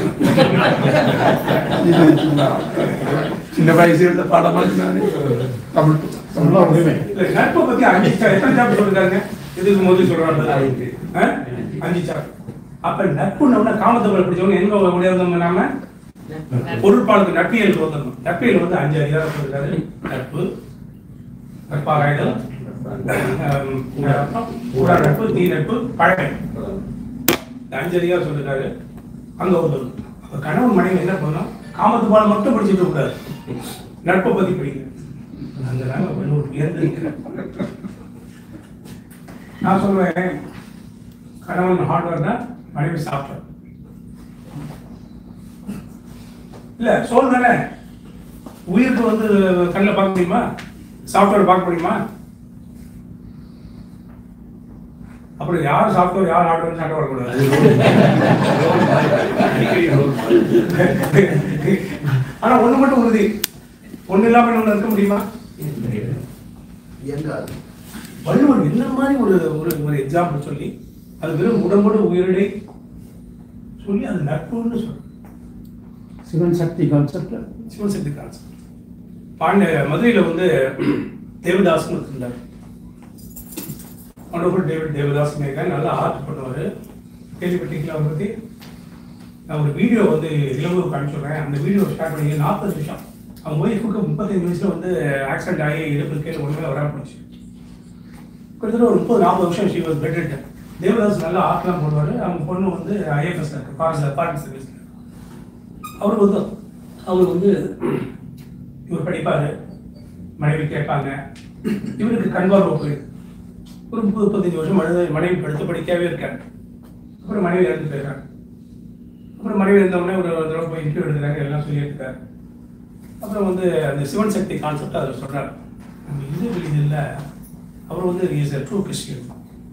சின்ன வயசுல இருந்த பாடமா நானே தமிழ் சொல்ல முடியுமே இல்ல, நட்பை பத்தி அஞ்சு சா- எத்தனை சாப்டர் சொல்லிருக்காங்க இதுக்கு முதல் சொல்றாங்க ஆ? அஞ்சு சாப்டர் அப்ப நட்புன்னு காமத்தை பிடிச்சவங்க எங்க உடையவங்க நாம பொருட்பாளுக்கு நட்பியல் வந்துடணும் நட்பியல் வந்து அஞ்சு அதிகாரம் சொல்லிருக்காரு நட்பு நட்பாராய்தல் ஆம், அப்புறம் ஊடா நட்பு தீ நட்பு பழமை இந்த அஞ்சு அதிகாரம் சொல்லிருக்காரு அங்க ஒரு அப்ப கணவன் மனைவி என்ன பண்ணணும் காமத்து பால் மட்டும் படிச்சுட்டு இருக்க கூடாது நட்பை பத்தி படிக்கணும் அந்த நாங்க வள்ளுவர் உயர்ந்திருக்கிறார் நான் சொல்லுவேன் கணவன் ஹார்ட்வேர் தான் மனைவி சாஃப்ட்வேர் இல்ல சோல் தானே உயிருக்கு வந்து கண்ணில் பார்க்க முடியுமா சாஃப்ட்வேர் பார்க்க முடியுமா அப்புறம் யார் சாஃப்ட்வேர் யார் ஹார்ட்வேர் சண்டை வரக்கூடாது ஆனா ஒண்ணு மட்டும் உறுதி ஒண்ணு இல்லாம இன்னொன்னு இருக்க முடியுமா இயங்காது வள்ளுவர் என்ன மாதிரி ஒரு ஒரு ஒரு எக்ஸாம்பிள் சொல்லி அது வெறும் உடம்போடு உயிரிடை சொல்லி அது நட்புன்னு சொல்றோம் சிவன் சக்தி கான்செப்ட் சிவசக்தி கான்செப்ட் பாண்டிய மதுரையில் வந்து தேவதாஸ்னு இருந்தார் ஒண்டர்ஃபுல் டேவிட் தேவதாஸ் மேகன் நல்லா ஆர்ட் பண்ணுவார் கேள்விப்பட்டீங்களா அவரை பற்றி நான் ஒரு வீடியோ வந்து இளவு காமிச்சுடுறேன் அந்த வீடியோ ஸ்டார்ட் பண்ணி நாற்பது நிமிஷம் அவங்க ஒய்ஃபுக்கு முப்பத்தஞ்சு வயசுல வந்து ஆக்சிடென்ட் ஆகி இடுப்பு கீழே ஒன்றுமே வராம போச்சு கிட்டத்தட்ட ஒரு முப்பது நாற்பது வருஷம் ஷி வாஸ் பெட் தேவதாஸ் நல்லா ஆர்ட்லாம் போடுவார் அவங்க பொண்ணு வந்து ஐஎஃப்எஸ்ல இருக்கு ஃபாரஸ்ட் பார்ட்டி சர்வீஸ்ல அவர் வந்து அவர் வந்து இவர் படிப்பாரு மனைவி கேட்பாங்க இவருக்கு கண்பார்வை போயிடுது ஒரு முப்பது முப்பத்தஞ்சு வருஷம் மனித மனைவி படுத்து படிக்கவே இருக்காரு அப்புறம் மனைவி இறந்து போயிடுறாங்க அப்புறம் மனைவி இருந்தவொடனே ஒரு ஒரு தடவை போய் இன்டர்வியூ எடுக்கிறாங்க எல்லாம் சொல்லிட்டு அப்புறம் வந்து அந்த சிவன் சக்தி கான்செப்ட் அதில் சொல்றாரு நம்ம இந்து ரிலீஜனில் அவர் வந்து இஸ் ட்ரூ கிறிஸ்டியன்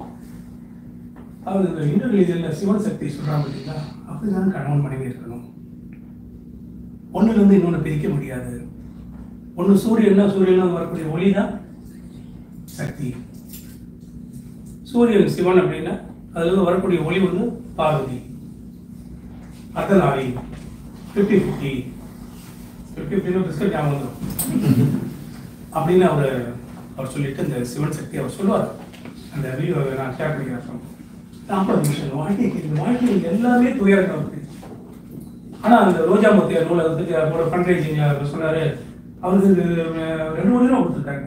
அவர் இந்த இந்து ரிலீஜனில் சிவன் சக்தி சொல்றாங்க பார்த்தீங்களா அப்படிதான் கணவன் மனைவி இருக்கணும் ஒண்ணுலேருந்து இன்னொன்று பிரிக்க முடியாது ஒன்று சூரியன்னா சூரியன் வரக்கூடிய ஒளி தான் சக்தி சூரியன் சிவன் அப்படின்னா அதுல இருந்து வரக்கூடிய ஒளி வந்து Parvathi Ardhanari fifty fifty fifty ஃபிஃப்டின்னு பிஸ்கட் ஞாபகம் வந்துரும். அப்படின்னு அவர் அவர் சொல்லிட்டு இந்த சிவன் சக்தி அவர் சொல்லுவார் அந்த வீடியோ நான் ஷேர் பண்ணிக்கிறேன் நாற்பது நிமிஷம் வாழ்க்கை வாழ்க்கையில் எல்லாமே துயரம் நமக்கு ஆனா அந்த ரோஜா முத்தியார் நூலகத்துக்கு அவரோட ஃபண்ட்ரைசிங் சொன்னாரு அவருக்கு அஹ், ரெண்டு கோடி ரூபா கொடுத்துருக்காங்க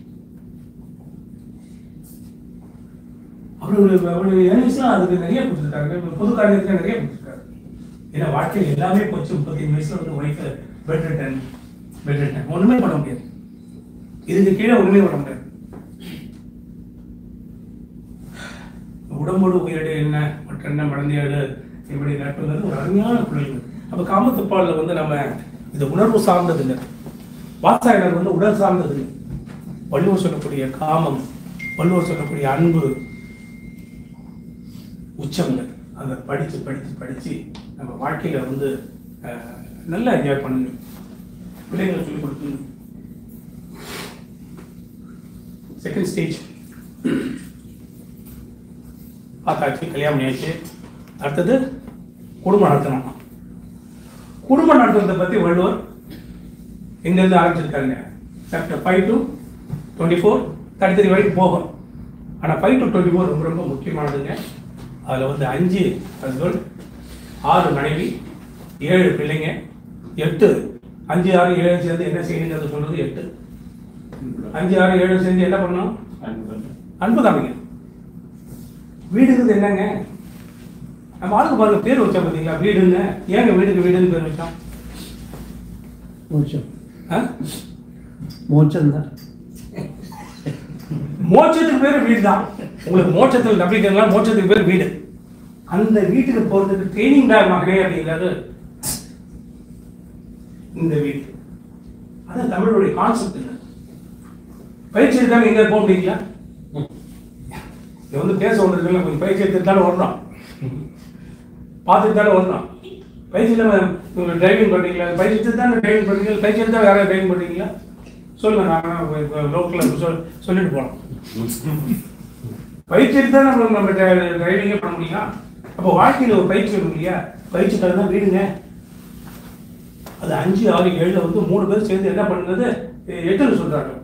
அவரு அவரு ஏர்னிங்ஸ்லாம் அதுக்கு நிறைய கொடுத்துருக்காங்க பொது காரியத்துக்கு நிறைய கொடுத்துருக்காரு ஏன்னா வாழ்க்கையில் எல்லாமே போச்சு முப்பத்தஞ்சு வயசுல வந்து wife bedridden bedridden ஒண்ணுமே பண்ண முடியாது இதுக்கு கீழே ஒண்ணுமே பண்ண முடியாது உடம்போடு உயிரிடை என்ன மற்ற என்ன மடந்தையாடு இப்படி நட்புங்கிறது ஒரு அருமையான குரல்கள் அப்ப காமத்துப்பாலில் வந்து நம்ம இது உணர்வு சார்ந்தது இல்லை வாசாயனர் வந்து உடல் சார்ந்தது இல்லை வள்ளுவர் சொல்லக்கூடிய காமம் வள்ளுவர் சொல்லக்கூடிய அன்பு உச்சங்கள் அதை படித்து படித்து படித்து நம்ம வாழ்க்கையில வந்து அஹ், நல்லா என்ஜாய் பண்ணுங்க பிள்ளைங்களை சொல்லிக் கொடுக்கணும் செகண்ட் ஸ்டேஜ் பார்த்தாச்சு கல்யாணம் பண்ணியாச்சு அடுத்தது குடும்பம் நடத்தணும் குடும்பம் நடத்துறதை பற்றி வள்ளுவர் எங்கேருந்து ஆரம்பிச்சிருக்காங்க chapter five to twenty four thirty three வரைக்கும் போகும் ஆனால் ஃபைவ் டு டுவெண்ட்டி ஃபோர் ரொம்ப ரொம்ப முக்கியமானதுங்க அதில் வந்து அஞ்சு ஹஸ்பண்ட் ஆறு மனைவி ஏழு பிள்ளைங்க எட்டு அஞ்சு ஆறு ஏழு சேர்ந்து என்ன செய்யணுங்கிறது சொல்றது எட்டு அஞ்சு ஆறு ஏழு சேர்ந்து என்ன பண்ணணும் அன்பு காமிங்க வீடுங்கிறது என்னங்க நம்ம ஆளுக்கு பாருங்க பேர் வச்சோம் பார்த்தீங்களா வீடுங்க ஏங்க வீடுக்கு வீடுன்னு பேர் வச்சோம் மோட்சம் ஆ? மோட்சம் தான் மோட்சத்துக்கு பேர் வீடு தான் உங்களுக்கு மோட்சத்தில் நம்பிக்கை இல்லை மோட்சத்துக்கு பேர் வீடு அந்த வீட்டுக்கு போறதுக்கு ட்ரைனிங் தான் மகனே அப்படிங்கிறது இந்த வீடு அதான் தமிழுடைய கான்செப்ட் இல்லை பயிற்சி எடுத்தாங்க எங்க போக முடியுங்களா இது வந்து பேச ஒன்று கொஞ்சம் பயிற்சி எடுத்துட்டு வரணும் பார்த்துட்டு தானே வரணும் பயிற்சி இல்லாமல் நீங்கள் டிரைவிங் பண்ணுறீங்களா பயிற்சி எடுத்து தானே டிரைவிங் பண்ணுறீங்க பயிற்சி எடுத்தால் வேற டிரைவிங் பண்ணுறீங்களா சொல்லுங்க நான் லோக்கலில் சொல் சொல்லிட்டு போகலாம் பயிற்சி எடுத்தால் நம்ம நம்ம டிரைவிங்கே பண்ண முடியும் அப்போ வாழ்க்கையில் ஒரு பயிற்சி வேணும் இல்லையா பயிற்சி கடை தான் வீடுங்க அது அஞ்சு ஆறு ஏழுல வந்து மூணு பேர் சேர்ந்து என்ன பண்ணுறது எட்டுன்னு சொல்றாங்க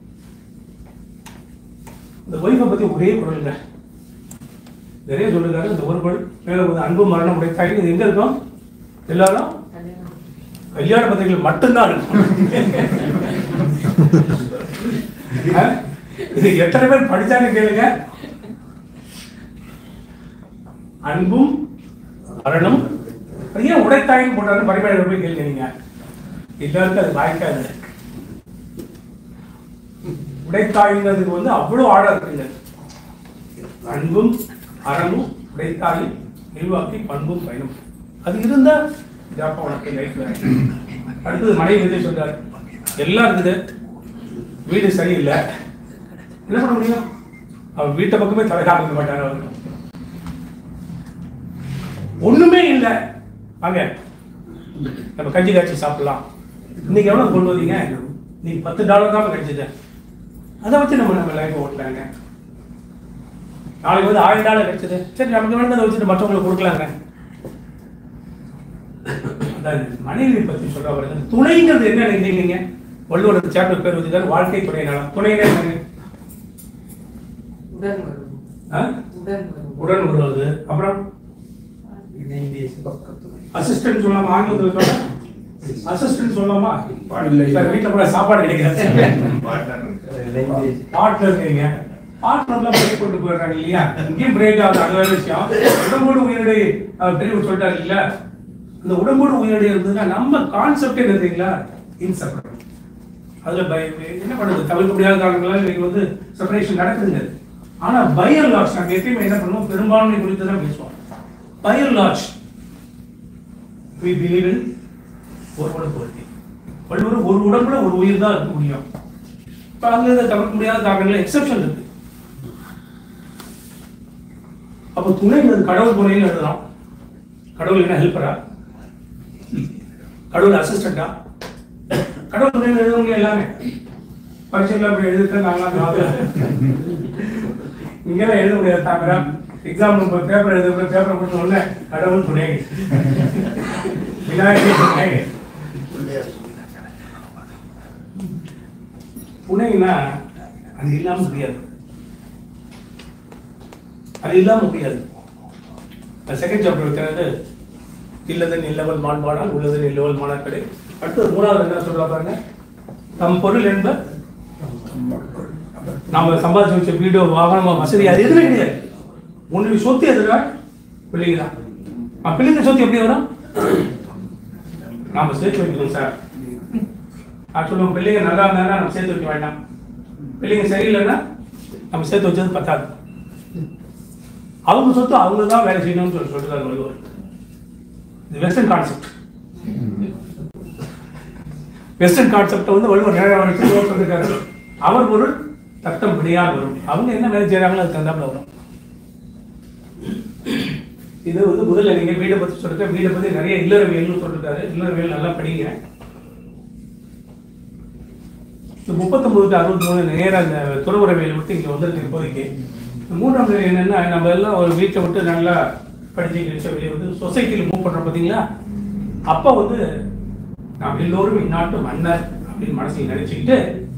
இந்த ஒய்ஃபை பத்தி ஒரே குரலுங்க நிறைய சொல்லுறாரு இந்த ஒரு குரல் மேல வந்து அன்பு மரணம் உடைத்தாய் இது எங்க இருக்கும் எல்லாரும் கல்யாண பத்திரிகைகள் மட்டும்தான் இருக்கும் ஆ? இது எத்தனை பேர் படிச்சாங்க கேளுங்க அன்பும் மரணம் அது ஏன் உடைத்தாயின்னு போட்டாரு பரிமாணம் போய் கேளுங்க நீங்க எல்லாருக்கும் அது வாய்க்காது உடைத்தாய்ங்கிறதுக்கு வந்து அவ்வளவு ஆழம் இருக்குங்க அன்பும் அறமும் உடைத்தாயும் நிர்வாகி பண்பும் பயனும் அது இருந்தா இதாப்பா உனக்கு லைஃப்ல அடுத்தது மனைவி வந்து சொல்றாரு எல்லாம் இருக்குது வீடு சரியில்லை என்ன பண்ண முடியும் அவர் வீட்டை பக்கமே தலை காமிக்க மாட்டார் அவர் ஒண்ணுமே இல்லை வாங்க நம்ம கஞ்சி காய்ச்சி சாப்பிடலாம் இன்னைக்கு எவ்வளவு கொண்டு வந்தீங்க நீங்க பத்து டாலர் தான் கிடைச்சது அதை வச்சு நம்ம நம்ம லைஃப் ஓட்டலாங்க நாளைக்கு வந்து ஆயிரம் டாலர் கிடைச்சது சரி நமக்கு வேண்டதை வச்சுட்டு மற்றவங்களுக்கு கொடுக்கலாங்க அதான் மனைவி பத்தி சொல்ற பாருங்க துணைங்கிறது என்ன நினைக்கிறீங்க வள்ளுவர் சாப்டர் பேர் வச்சுதான் வாழ்க்கை துணை நலம் துணைனா என்னங்க உடன் வரும் ஆ? உடன் வரும் உடன் வருவது அப்புறம் அசிஸ்டன்ட் சொல்லாமா ஆங்கிலத்தில் சொல்ல அசிஸ்டன்ட் சொல்லாமா இல்லை. சார் வீட்டுல கூட சாப்பாடு கிடைக்காது பார்ட்னர் இருக்கீங்க பார்ட்னர்லாம் பிரேக் கொண்டு போயிடுறாங்க இல்லையா இங்கேயும் பிரேக் ஆகுது அது வேற விஷயம் உடம்போடு உயிரிடை அவர் பெரியவர் சொல்லிட்டாரு இல்ல அந்த உடம்போடு உயிரிடை இருந்ததுன்னா நம்ம கான்செப்ட் என்ன தெரியுங்களா இன்செப்பரபிள் அதுல பய என்ன பண்ணுது தவிர்க்க முடியாத காரணங்களால இன்னைக்கு வந்து செப்பரேஷன் நடக்குதுங்க ஆனா பயர் லாட்ச் நாங்க எப்பயுமே என்ன பண்ணுவோம் பெரும்பான்மை குறித்து தான் பேசுவோம் பயர் லாட்ச் we believe in ஒருவன பொருத்தி வள்ளுவர் ஒரு உடம்புல ஒரு உயிர் தான் இருக்க முடியும் இப்ப அதுல இருந்து தவிர்க்க முடியாத காரணங்கள் எக்ஸெப்ஷன் இருக்கு அப்ப துணைங்கிறது கடவுள் துணைன்னு எழுதலாம் கடவுள் என்ன ஹெல்ப்பரா கடவுள் அசிஸ்டண்டா கடவுள் துணைன்னு எழுதுவங்க எல்லாமே பரீட்சைகள் அப்படி எழுதிட்டு நாங்களாம் இங்கெல்லாம் எழுத முடியாது தாமரா எக்ஸாம் பேப்பர் எழுத பேப்பர் கொடுத்த உடனே கடவுள் துணை விநாயகர் துணை துணைனா அது இல்லாம முடியாது அது இல்லாம முடியாது செகண்ட் சாப்டர் இருக்கிறது இல்லதன் இல்லவல் மாண்பானால் உள்ளதன் இல்லவல் மாணாக்கடை அடுத்து மூணாவது என்ன சொல்றா பாருங்க தம் பொருள் என்ப நாம சம்பாதிச்சு வச்ச வீடு வாகனம் வசதி அது எதுவுமே கிடையாது உன்னுடைய சொத்து எதுனா பிள்ளைங்க தான் அஹ் பிள்ளைங்க சொத்து எப்படி வரும் நாம சேர்த்து வைக்கணும் சார் நான் சொல்லுவோம் பிள்ளைங்க நல்லா இருந்தாங்கன்னா நம்ம சேர்த்து வைக்க வேண்டாம் பிள்ளைங்க சரியில்லைன்னா நம்ம சேர்த்து வச்சது பத்தாது அவங்க சொத்து அவங்க தான் வேலை செய்யணும்னு சொல்லி சொல்றாரு வள்ளுவர் இது வெஸ்டர்ன் கான்செப்ட் வெஸ்டர்ன் கான்செப்ட் வந்து வள்ளுவர் நிறைய வருஷம் சொல்லிருக்காரு அவர் பொருள் தத்தம் பிடியால் வரும் அவங்க என்ன வேலை செய்யறாங்களோ அதுக்கு தகுந்தாப்புல வரும் இது வந்து முதல்ல நீங்க வீடை பத்தி சொல்லிருக்க வீடை பத்தி நிறைய இல்லறவியல்னு சொல்லிருக்காரு இல்லறவியல் நல்லா படிங்க இந்த முப்பத்தொன்பது டு அறுபத்தி மூணு நேரம் அந்த துறவுறவியல் விட்டு இங்க வந்திருக்கு இப்போதைக்கு இந்த மூன்றாம் நிலை என்னன்னா நம்ம எல்லாம் ஒரு வீட்டை விட்டு நல்லா படிச்சு கிழிச்சு வெளியே வந்து சொசைட்டியில் மூவ் பண்றோம் பாத்தீங்களா அப்போ வந்து நாம் எல்லோரும் இந்நாட்டு மன்னர் அப்படின்னு மனசில் நினைச்சுக்கிட்டு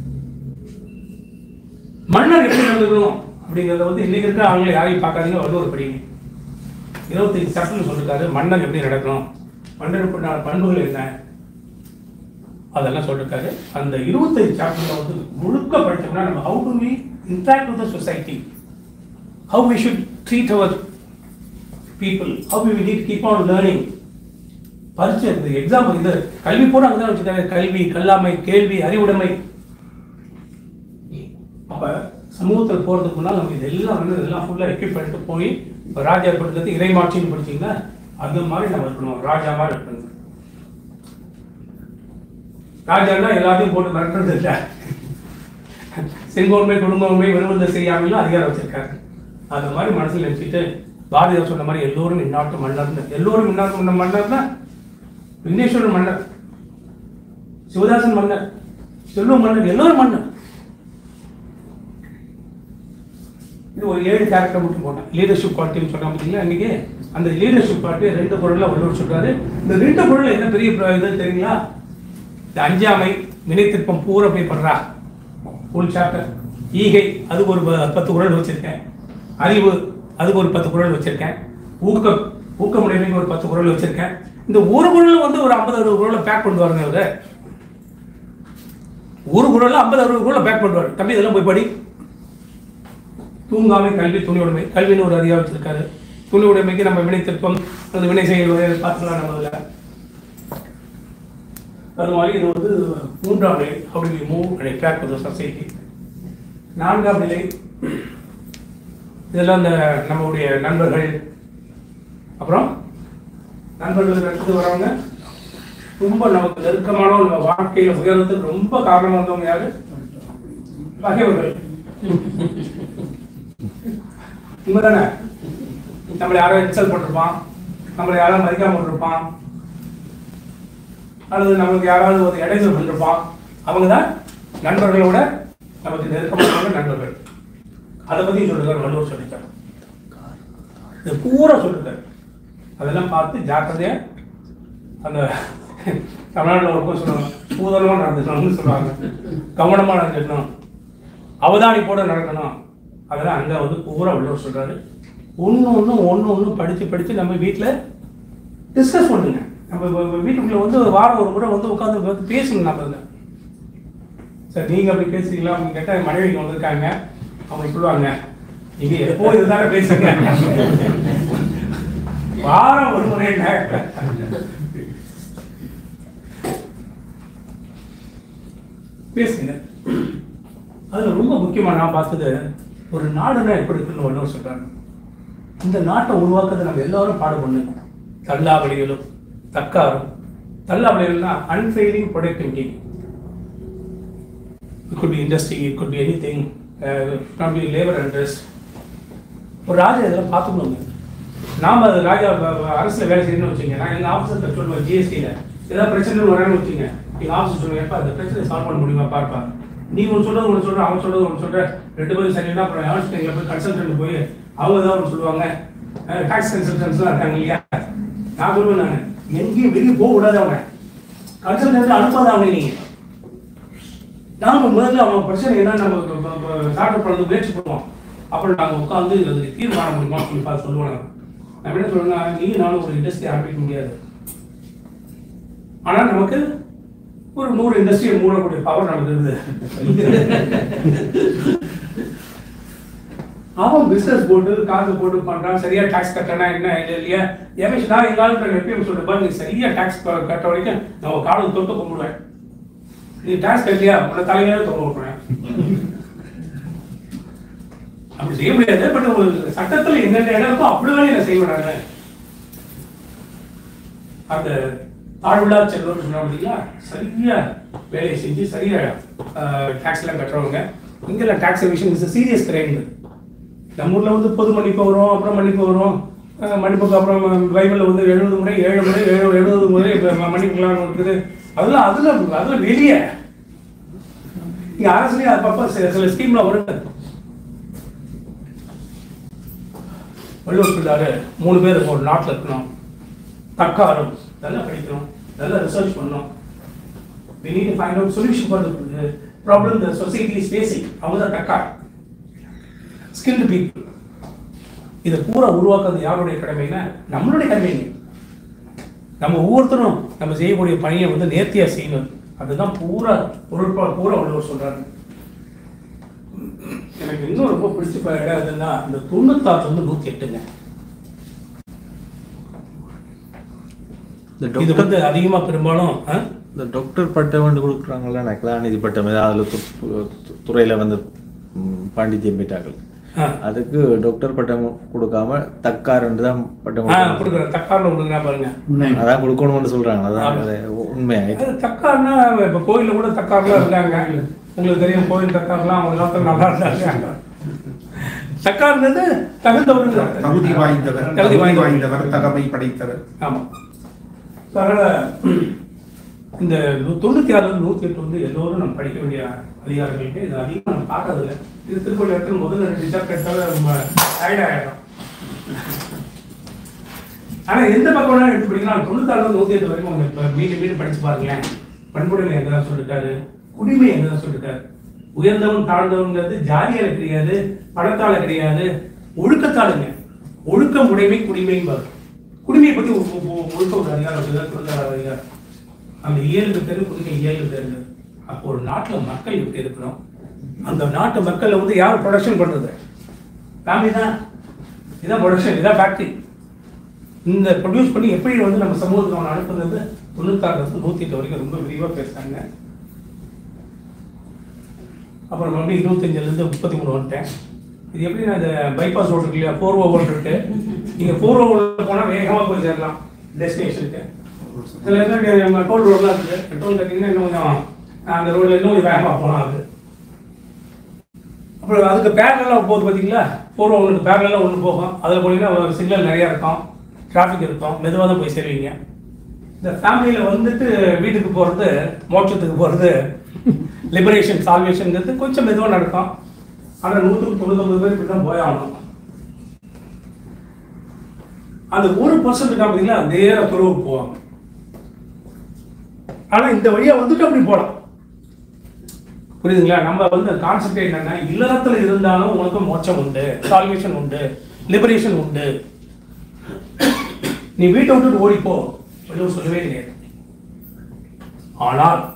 மன்னர் எப்படி நடந்துக்கணும் அப்படிங்கறத வந்து இன்னைக்கு இருக்க அவங்களை யாரையும் பார்க்காதீங்க வள்ளுவர் படிங்க இருபத்தஞ்சு சட்டம்னு சொல்லிருக்காரு மன்னர் எப்படி நடக்கணும் மன்னருக்கு நாலு பண்புகள் என்ன அதெல்லாம் சொல்லிருக்காரு அந்த இருபத்தஞ்சு சாப்டர்ல வந்து முழுக்க படிச்சோம்னா நம்ம how to we interact with the society how we should treat our people how we need keep on learning பரிச்சை இந்த எக்ஸாம் இந்த கல்வி பூரா அங்கதான் வச்சுருக்காங்க கல்வி கல்லாமை கேள்வி அறிவுடைமை அப்ப சமூகத்துல போறதுக்கு முன்னால் நம்ம இதெல்லாம் வந்து இதெல்லாம் ஃபுல்லா எக்யூப் பண்ணிட்டு போய் இப்போ ராஜா படிக்கிறது இறைமாட்சின்னு படிச்சீங்கன்னா அந்த மாதிரி நம்ம இருக்கணும் ராஜா மாதிரி இருக்கணும் ராஜான்னா எல்லாத்தையும் போட்டு மிரட்டுறது இல்லை செங்கோன்மை குடும்பமை விரும்புவது செய்யாமலும் அதிகாரம் வச்சிருக்காரு அந்த மாதிரி மனசுல நினைச்சிட்டு பாரதியார் சொன்ன மாதிரி எல்லோரும் இந்நாட்டு மன்னர் எல்லோரும் இந்நாட்டு மன்னர்னா விக்னேஸ்வரன் மன்னர் சிவதாசன் மன்னர் செல்வம் மன்னர் எல்லோரும் மன்னர் இது ஒரு ஏழு கேரக்டர் மட்டும் போட்டேன் லீடர்ஷிப் குவாலிட்டின்னு சொன்னா பார்த்தீங்களா இன்னைக்கு அந்த லீடர்ஷிப் குவாலிட்டி ரெண்டு பொருள்ல வள்ளுவர் சொல்றாரு இந்த ரெண்டு பொருள் என்ன பெரிய பிர- இது தெரியுங்களா இந்த அஞ்சாமை வினைத்திற்பம் பூரா போய் பண்றா ஃபுல் சாப்டர் ஈகை அதுக்கு ஒரு ப- பத்து குரல் வச்சிருக்கேன் அறிவு அதுக்கு ஒரு பத்து குரல் வச்சிருக்கேன் ஊக்கம் ஊக்கமுடைமைக்கு ஒரு பத்து குரல் வச்சிருக்கேன் இந்த ஒரு குரல் வந்து ஒரு ஐம்பது அறுபது குரலை பேக் பண்ணுவாருங்க இவரு ஒரு குரல்ல ஐம்பது அறுபது குரலை பேக் பண்ணுவார் தம்பி இதெல்லாம் போய் படி தூங்காமை கல்வி துணி உடைமை கல்வின்னு ஒரு அதிகாரம் வச்சிருக்காரு துணி உடைமைக்கு நம்ம வினை திருப்பம் அது வினை செயல் பார்த்துக்கலாம் நம்ம அதில் அது மாதிரி இது வந்து மூன்றாம் நிலை அப்படி move and track with society நான்காம் நிலை இதெல்லாம் இந்த நம்மளுடைய நண்பர்கள் அப்புறம் நண்பர்கள் அடுத்து வரவங்க ரொம்ப நமக்கு நெருக்கமான நம்ம வாழ்க்கையில உயர்றதுக்கு ரொம்ப காரணமா இருந்தவங்க யாரு பகைவர்கள் உண்மைதானே நம்மளை யாரோ இன்சல்ட் பண்ணிருப்பான் நம்மளை யாரோ மதிக்காம இருப்பான் அல்லது நமக்கு யாராவது ஒரு இடைஞ்சல் பண்ணிருப்பான் அவங்க தான் நண்பர்களோட நமக்கு நெருக்கமான நண்பர்கள் அதை பத்தி சொல்லுறாரு வள்ளுவர் சொல்லிட்டார் இது பூரா சொல்லிருக்காரு அதெல்லாம் பார்த்து ஜாக்கிரதையா அந்த தமிழ்நாட்டில் ஒரு பக்கம் சொல்லுவாங்க பூதனமா நடந்துக்கணும்னு சொல்லுவாங்க கவனமா நடந்துக்கணும் அவதானிப்போட நடக்கணும் அதெல்லாம் அங்க வந்து பூரா வள்ளுவர் சொல்றாரு ஒன்று ஒன்று ஒன்று ஒன்று படிச்சு படிச்சு நம்ம வீட்டில் டிஸ்கஸ் பண்ணுங்க நம்ம வ- வ- வீட்டுக்குள்ள வந்து ஒரு வாரம் ஒரு முறை வந்து உட்காந்து வந்து பேசணும் நம்ம இதில் சார் நீங்க அப்படி பேசுறீங்களா அப்படின்னு கேட்டா என் மனைவிக்கு வந்திருக்காங்க அவங்க சொல்லுவாங்க நீங்க எப்போ இதுதானே பேசுங்க வாரம் ஒரு முறை என்ன பேசுங்க அதுல ரொம்ப முக்கியமா நான் பார்த்தது ஒரு நாடுனா எப்படி இருக்குன்னு ஒன்று சொல்றாங்க இந்த நாட்டை உருவாக்குறது நம்ம எல்லாரும் பாடுபடணும் தல்லாவளிகளும் தக்காரும் தல்லாவளிகள்னா unfailing productivity it could be industry, it could be anything, uh, probably labor interest. ஒரு ராஜா இதெல்லாம் பார்த்துக்கணுங்க நாம அது ராஜா வ- வ- அரசுல வேலை செய்யணும்னு வச்சுங்க நான் எங்க ஆஃபீஸர் சொல்லுவேன் ஜிஎஸ்டியில் ஏதாவது பிரச்சனை வரேன்னு வச்சுங்க எங்க ஆஃபீஸர் சொல்லுவேன் எப்பா அந்த பிரச்சனை சால்வ் பண்ண முடியுமா பார்ப்பா நீ ஒன்று சொல்றது ஒன்று சொல்ற அவன் சொல்றது ஒன்று சொல்ற ரெண்டு பேரும் சரியில்லை அப்புறம் ஆன்ஸ்டைன்ல போய் கன்சல்டன்ட் போய் அவங்க தான் ஒன்று சொல்லுவாங்க டாக்ஸ் கன்சல்டன்ஸ்லாம் இருக்காங்க இல்லையா நான் சொல்லுவேன் நான் எங்கேயும் வெளியே போக விடாத அவங்க கன்சல்டன்ட் அனுப்பாத அவங்க நீங்க நாம முதல்ல அவன் பிரச்சனை என்ன நம்ம சாப்பிட பண்ணது முயற்சி பண்ணுவோம் அப்புறம் நாங்க உட்காந்து அதுக்கு தீர்வு காண முடியுமா சொல்லி பார்த்து சொல்லுவாங்க நான் என்ன சொல்றேன்னா நீ நானும் ஒரு இண்டஸ்ட்ரி ஆரம்பிக்க முடியாது ஆனால் நமக்கு ஒரு நூறு இண்டஸ்ட்ரியை மூடக்கூடிய பவர் நமக்கு இருக்குது அவன் பிசினஸ் போட்டு காசு போட்டு பண்றான் சரியா டாக்ஸ் கட்டனா என்ன இல்லை இல்லையா எமேஷ் நான் எங்காலும் எப்பயும் சொல்றேன் நீ சரியா டாக்ஸ் கட்ட வரைக்கும் நான் காலம் தொட்டு கும்பிடுவேன் நீ டாக்ஸ் கட்டலையா உன்னை தலையில தொங்க விட்டுறேன் அப்படி செய்ய முடியாது பட் ஒரு சட்டத்துல என்னென்ன இடம் இருக்கோ அப்படி வேலையை நான் செய்வேன் நானு. அந்த தாழ்விழா செல்வம் சொன்னோம் இல்லையா சரியா வேலையை செஞ்சு சரியா டாக்ஸ் எல்லாம் கட்டுறவங்க இங்கெல்லாம் டாக்ஸ் விஷயம் இஸ் சீரியஸ் கிரைம் நம்ம ஊர்ல வந்து பொது மன்னிப்பு வரும் அப்புறம் மன்னிப்பு வரும் அஹ் மன்னிப்புக்கு அப்புறம் பைபிள்ல வந்து எழுபது முறை ஏழு முறை ஏழு எழுபது முறை இப்ப ம- மன்னிப்புலாம் இருக்குது அதெல்லாம் அதுல அதுல வெளியே இங்க அரசுலயே அப்பப்ப சில சில ஸ்கீம்ல வருது வள்ளுவர் பிள்ளாரு மூணு பேர் ஒரு நாட்டில் இருக்கணும் தக்காரும் நல்லா படிக்கணும் நல்லா ரிசர்ச் பண்ணணும் we need to find out solution for the problem the society is facing அவங்க தான் தக்கார் ஸ்கில்டு பீப்புள் இதை பூரா உருவாக்குறது யாருடைய கடமைன்னா நம்மளுடைய கடமைங்க நம்ம ஒவ்வொருத்தரும் நம்ம செய்யக்கூடிய பணியை வந்து நேர்த்தியா செய்யணும் அதுதான் பூரா பொருட்பா பூரா உள்ளவர் சொல்றாரு எனக்கு இன்னும் ரொம்ப பிடிச்ச ப- இடம் எதுன்னா இந்த தொண்ணூத்தாறுல இருந்து நூத்தி எட்டுங்க இந்த இது டாக்டர் வந்து அதிகமா பெரும்பாலும் ஆ? இந்த டாக்டர் பட்டம் வந்து கொடுக்குறாங்கல்ல நான் கலாநிதி பட்டம் இது அதில் துறையில் வந்து ம், பாண்டித்யம் பெற்றார்கள் ஆ. அதுக்கு டாக்டர் பட்டம் கொடுக்காம தக்காருன்னு தான் பட்டம் ஆ, கொடுக்குறாங்க. கொடுக்குறேன் தக்கார்ல கொடுக்குறா பாருங்க அதான் கொடுக்கணும்னு சொல்றாங்க அதான் ஆமா. அது உண்மையாயிட்டு அது தக்கார்னா இப்ப கோயில்ல கூட தக்கார்லாம் இருந்தாங்க உங்களுக்கு தெரியும் கோயில் தக்கார்லாம் அவங்க காலத்துல நல்லா இருந்தாங்க தக்கார்ன்றது தகுந்தவர்கள் அர்த்தம். தகுதி வாய்ந்தவர் தகுதி தகுதி வாய்ந்தவர் வாய்ந்தவர் தகமை படைத்தவர் ஆமா So, அதனால இந்த நூ- தொண்ணூத்தி ஆறுல இருந்து நூத்தி எட்டு வந்து எல்லோரும் நம்ம படிக்க வேண்டிய அதிகாரிகளுக்கு இது அதிகமா நம்ம பார்க்கறது இல்லை இது திருப்பதி இடத்துல முதல்ல ரெண்டு சாப்டர் எடுத்தாலும் நம்ம டயர்ட் ஆயிடும் ஆனா எந்த பக்கம் வேணாலும் எடுத்து படிக்கலாம் தொண்ணூத்தாறுல இருந்து நூத்தி எட்டு வரைக்கும் உங்க இப்ப மீண்டும் மீண்டும் படிச்சு பாருங்களேன் பண்புடைமை என்னதான் சொல்லிட்டாரு குடிமை என்னதான் சொல்லிட்டாரு உயர்ந்தவன் தாழ்ந்தவங்கிறது ஜாதியால கிடையாது பணத்தால கிடையாது ஒழுக்கத்தாளுங்க ஒழுக்கம் உடைமை குடிமைன்னு வரும் குடிமையை பத்தி ஒரு- ஒரு- ஒரு- ஒழுக்க ஒரு அதிகாரம் இருக்குதா தொழிலாளர் அதிகாரம் அந்த இயல்பு பேரு குடிமை இயல்பு பேரு அப்போ ஒரு நாட்டுல மக்கள் எப்படி இருக்கணும் அந்த நாட்டு மக்களை வந்து யார் ப்ரொடக்ஷன் பண்றது ஃபேமிலி தான் இதான் ப்ரொடக்ஷன் இதான் ஃபேக்டரி இந்த ப்ரொடியூஸ் பண்ணி எப்படி வந்து நம்ம சமூகத்துக்கு அவனை அனுப்புறது தொண்ணூத்தாறுல இருந்து நூத்தி எட்டு வரைக்கும் ரொம்ப விரிவா பேசுறாங்க அப்புறம் மறுபடியும் இருபத்தஞ்சுல இருந்து முப்பத்தி மூணு வந்துட்டேன் இது எப்படி நான் இந்த பைபாஸ் ரோடு இருக்கு இல்லையா ஃபோர் ஓ இருக்கு நீங்க ஃபோர் ஓவில் போனா வேகமா போய் சேரலாம் டெஸ்டினேஷனுக்கு சில இடத்துல நம்ம டோல் ரோட்லாம் இருக்கு டோல் கட்டிங்கன்னா இன்னும் கொஞ்சம் அந்த ரோட்ல இன்னும் கொஞ்சம் வேகமா போகலாம் அது அப்புறம் அதுக்கு பேரலாம் போகுது பார்த்தீங்களா ஃபோர் ஒன்றுக்கு பேரலாம் ஒன்று போகும் அதில் போனீங்கன்னா சிக்னல் நிறையா இருக்கும் டிராஃபிக் இருக்கும் மெதுவாக தான் போய் சேருவீங்க இந்த ஃபேமிலியில் வந்துட்டு வீட்டுக்கு போகிறது மோட்சத்துக்கு போகிறது லிபரேஷன் சால்வேஷன்ங்கிறது கொஞ்சம் மெதுவாக நடக்கும் ஆனால் நூற்றுக்கு தொண்ணூத்தொம்பது பேர் இப்படி தான் போயாகணும் அந்த ஒரு பர்சன்ட் பார்த்தீங்களா நேராக துறவுக்கு போவாங்க ஆனால் இந்த வழியாக வந்துட்டு அப்படி போகலாம் புரியுதுங்களா நம்ம வந்து கான்செப்ட் என்னன்னா இல்லறத்துல இருந்தாலும் உனக்கு மோட்சம் உண்டு சால்வேஷன் உண்டு லிபரேஷன் உண்டு நீ வீட்டை விட்டுட்டு ஓடிப்போ வெளியூர் சொல்லவே கிடையாது ஆனால்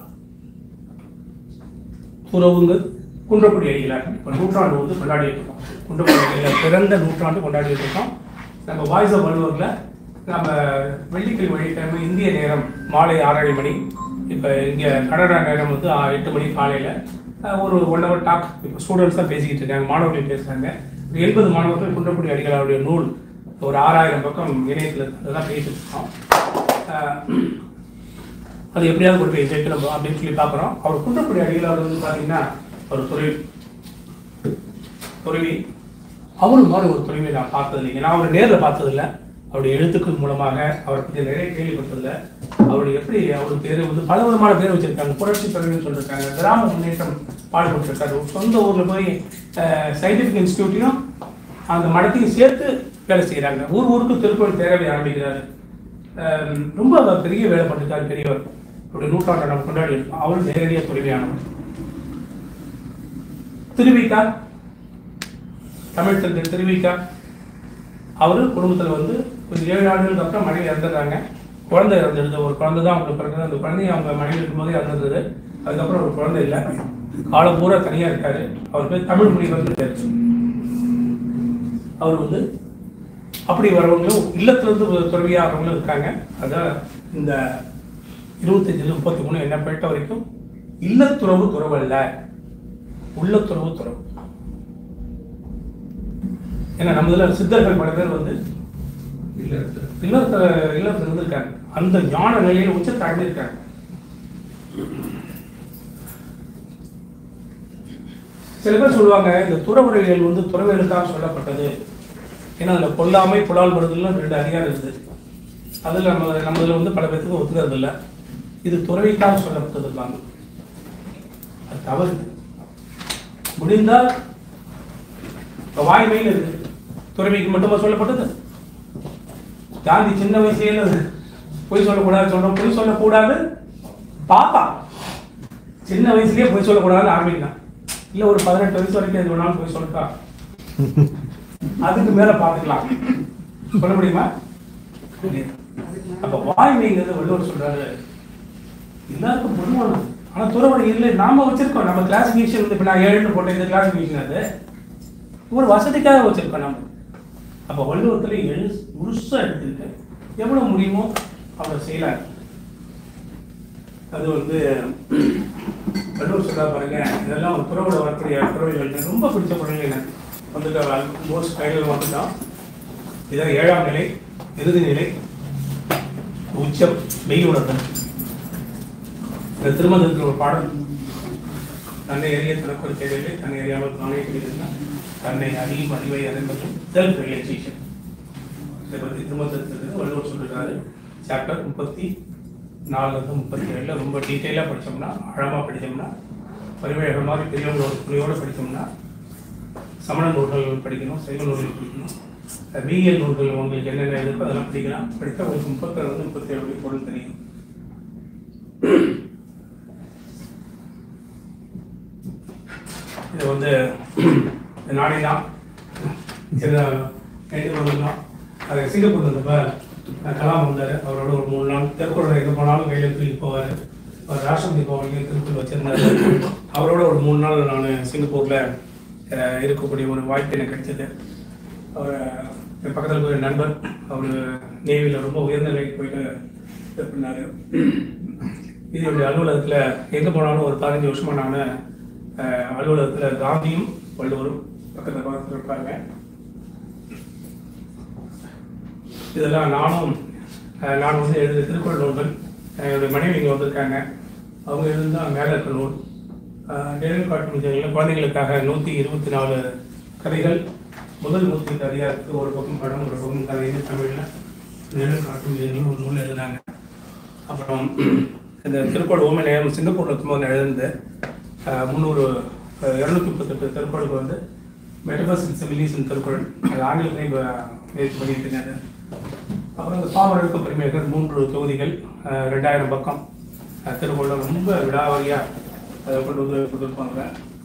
துறவுங்க குன்றக்குடி அடிகளார் இப்போ நூற்றாண்டு வந்து கொண்டாடிட்டு இருக்கோம் குன்றக்குடி அடிகளார் பிறந்த நூற்றாண்டு கொண்டாடிட்டு இருக்கோம் நம்ம வாய்ஸ் ஆஃப் வள்ளுவரில் நம்ம வெள்ளிக்கிழமை வெள்ளிக்கிழமை இந்திய நேரம் மாலை ஆறரை மணி இப்போ இங்கே கனடா நேரம் வந்து ஆ- எட்டு மணி காலையில் ஒரு ஒன் ஹவர் டாக் இப்போ ஸ்டூடெண்ட்ஸ் தான் பேசிக்கிட்டு இருக்காங்க மாணவர்கள் பேசுகிறாங்க ஒரு எண்பது மாணவர்கள் குன்றக்குடி அடிகளாருடைய நூல் ஒரு ஆறாயிரம் பக்கம் இணையத்தில் அதெல்லாம் பேசிட்டு இருக்கோம் ஆஹ் அது எப்படியாவது கொண்டு போய் சேர்க்கணும் அப்படின்னு சொல்லி பார்க்குறோம் அவர் குன்றக்குடி அடிகளார் வந்து பார்த்தீங்கன்னா ஒரு துறை துறவி அவரு மாதிரி ஒரு துறவியை நான் பார்த்தது இல்லைங்க நான் அவரை நேரில் பார்த்ததில்ல அவருடைய எழுத்துக்கள் மூலமாக அவரை பற்றி நிறைய கேள்விப்பட்டதில்ல அவருடைய எப்படி அவர் பேர் வந்து பல விதமான பேர் வச்சிருக்காங்க புரட்சி துறவின்னு சொல்லியிருக்காங்க கிராம முன்னேற்றம் பாடுபட்டிருக்காரு ஒரு சொந்த ஊரில் போய் சயின்டிஃபிக் இன்ஸ்டியூட்டையும் அந்த மடத்தையும் சேர்த்து வேலை செய்கிறாங்க ஊர் ஊருக்கு திருக்குறள் தேரவை ஆரம்பிக்கிறாரு அஹ் ரொம்ப அவர் பெரிய வேலை பண்ணிருக்காரு பெரியவர் அவருடைய நூற்றாண்டை நம்ம கொண்டாடி இருக்கோம் அவர் நேரடியாக துறவியானவர் திருவிக்கா தமிழ் தந்தை திருவிக்கா அவரு குடும்பத்தில் வந்து ஒரு ஏழு ஆண்டுகளுக்கு அப்புறம் மனைவி இறந்துடுறாங்க குழந்தை இறந்துருது ஒரு குழந்தை தான் அவங்களுக்கு பிறந்தது அந்த குழந்தைய அவங்க மனைவி இருக்கும்போதே இறந்துருது அதுக்கப்புறம் ஒரு குழந்தை இல்லை காலம் பூரா தனியாக இருக்காரு அவர் பேர் தமிழ் முனிவர் பேர் அவர் வந்து அப்படி வரவங்களும் இல்லத்திலிருந்து துறவியாகிறவங்களும் இருக்காங்க அதான் இந்த இருபத்தஞ்சில் முப்பத்தி மூணு என்ன பொறுத்த வரைக்கும் இல்லத்துறவு துறவு அல்ல உள்ளத்துறவு துறவு ஏன்னா நம்ம இதுல சித்தர்கள் பல பேர் வந்து இல்ல இல்லத்துல இல்லத்துல இருந்திருக்காங்க அந்த ஞான நிலையில உச்சத்தை அடைஞ்சிருக்காங்க சில பேர் சொல்லுவாங்க இந்த துறவுரைகள் வந்து துறவேலுக்காக சொல்லப்பட்டது ஏன்னா அதுல கொல்லாமை புலால் படுதல்னு ரெண்டு அதிகாரம் இருக்குது அதுல நம்ம நம்ம இதுல வந்து பல பேர்த்துக்கு ஒத்துக்கிறது இல்ல இது துறவிக்காக சொல்லப்பட்டது தான் அது தவறு முடிந்தால் இப்ப வாய்மையில் இருக்கு துறவிக்கு மட்டுமா சொல்லப்பட்டது காந்தி சின்ன வயசுல பொய் சொல்லக்கூடாது சொல்றோம் பொய் சொல்லக்கூடாது பாப்பா சின்ன வயசுலயே பொய் சொல்லக்கூடாதுன்னு ஆரம்பிக்கலாம் இல்ல ஒரு பதினெட்டு வயசு வரைக்கும் எது வேணாலும் பொய் சொல்லட்டா அதுக்கு மேல பாத்துக்கலாம் சொல்ல முடியுமா அப்ப வாய்மைங்கிறது வள்ளுவர் சொல்றாரு எல்லாருக்கும் பொதுவானது ஆனா துறவரை இல்லை நாம வச்சிருக்கோம் நம்ம கிளாசிபிகேஷன் வந்து இப்ப நான் ஏழுன்னு போட்டேன் இந்த கிளாசிபிகேஷன் அது ஒரு வசதிக்காக வச்சிருக்கோம் நம்ம அப்ப வள்ளுவத்துல எழு முழுசா எடுத்துருக்கு எவ்வளவு முடியுமோ அவ்வளவு செய்யலாம் அது வந்து வள்ளுவர் சொல்றா பாருங்க இதெல்லாம் ஒரு துறவோட வரக்கூடிய துறவைகள் எனக்கு ரொம்ப பிடிச்ச குரல் எனக்கு வந்துட்டு மோஸ்ட் கையில் வந்துட்டோம் இதான் ஏழாம் நிலை இறுதி நிலை உச்சம் மெய் உணர்தல் இந்த திருமணத்தில் ஒரு பாடல் தன்னை அறிய தனக்கு ஒரு தேவையில்லை தன்னை அறியாமல் தானே கிடைக்குதுன்னா தன்னை அறியும் அறிவை அறிந்ததும் செல்ஃப் ரியலைசேஷன் இதை பற்றி திருமணத்தில் வள்ளுவர் சொல்லிருக்காரு சாப்டர் முப்பத்தி நாலுலேருந்து முப்பத்தி ஏழுல ரொம்ப டீட்டெயிலாக படித்தோம்னா ஆழமாக படித்தோம்னா பரிவேக மாதிரி பெரியவங்களோட துணையோடு படித்தோம்னா சமண நூல்கள் படிக்கணும் சைவ நூல்கள் படிக்கணும் பிஎல் நூல்கள் உங்களுக்கு என்னென்ன இருக்கோ அதெல்லாம் படிக்கலாம் படித்தா உங்களுக்கு முப்பத்தேழு முப்பத்தி ஏழு பொருள் தெரியும் இது வந்து நானே தான் இதை கைது பண்ணலாம் அது சிங்கப்பூர் இருந்தப்ப கலாம் வந்தார் அவரோட ஒரு மூணு நாள் திருக்குறள் எங்கே போனாலும் கையில் தூக்கிட்டு போவார் அவர் ராஷ்டிரபதி பவன்லையும் திருக்குறள் வச்சிருந்தாரு அவரோட ஒரு மூணு நாள் நான் சிங்கப்பூரில் அஹ், இருக்கக்கூடிய ஒரு வாய்ப்பு எனக்கு கிடைச்சது அவர் என் பக்கத்தில் போய் நண்பர் அவர் நேவியில் ரொம்ப உயர்ந்த நிலைக்கு போயிட்டு இது பண்ணார் இது என்னுடைய அலுவலகத்தில் எங்கே போனாலும் ஒரு பதினஞ்சு வருஷமா நான் அஹ், அலுவலகத்தில் காந்தியும் வள்ளுவரும் பக்கத்தில் பக்கத்தில் இருப்பாங்க இதெல்லாம் நானும் அஹ், நான் வந்து எழுதிய திருக்குறள் நூல்கள் அஹ், என்னுடைய மனைவி இங்கே வந்திருக்காங்க அவங்க எழுதுனா மேலே இருக்க நூல் அஹ், நிழல் காட்டும் விஜயங்களில் குழந்தைகளுக்காக நூற்றி இருபத்தி நாலு கதைகள் முதல் நூற்றி எட்டு அதிகாரத்துக்கு ஒரு பக்கம் படம் ஒரு பக்கம் கதைன்னு தமிழில் நிழல் காட்டும் விஜயங்கள் ஒரு நூல் எழுதினாங்க அப்புறம் இந்த திருக்குறள் ஓமை நேரம் சிங்கப்பூரில் இருக்கும்போது எழுந்து முந்நூறு இரநூத்தி முப்பத்தெட்டு திருக்குறளுக்கு வந்து மெட்டபஸ் சிவிலிசன் திருக்குறள் அது ஆங்கிலத்திலே இப்போ முயற்சி பண்ணிட்டு இருக்காங்க அப்புறம் இந்த பாமரருக்கு பெருமைகள் மூன்று தொகுதிகள் அஹ், ரெண்டாயிரம் பக்கம் அஹ், திருக்குறள் ரொம்ப விடாவாரியாக அதை கொண்டு வந்து கொடுத்துருப்பாங்க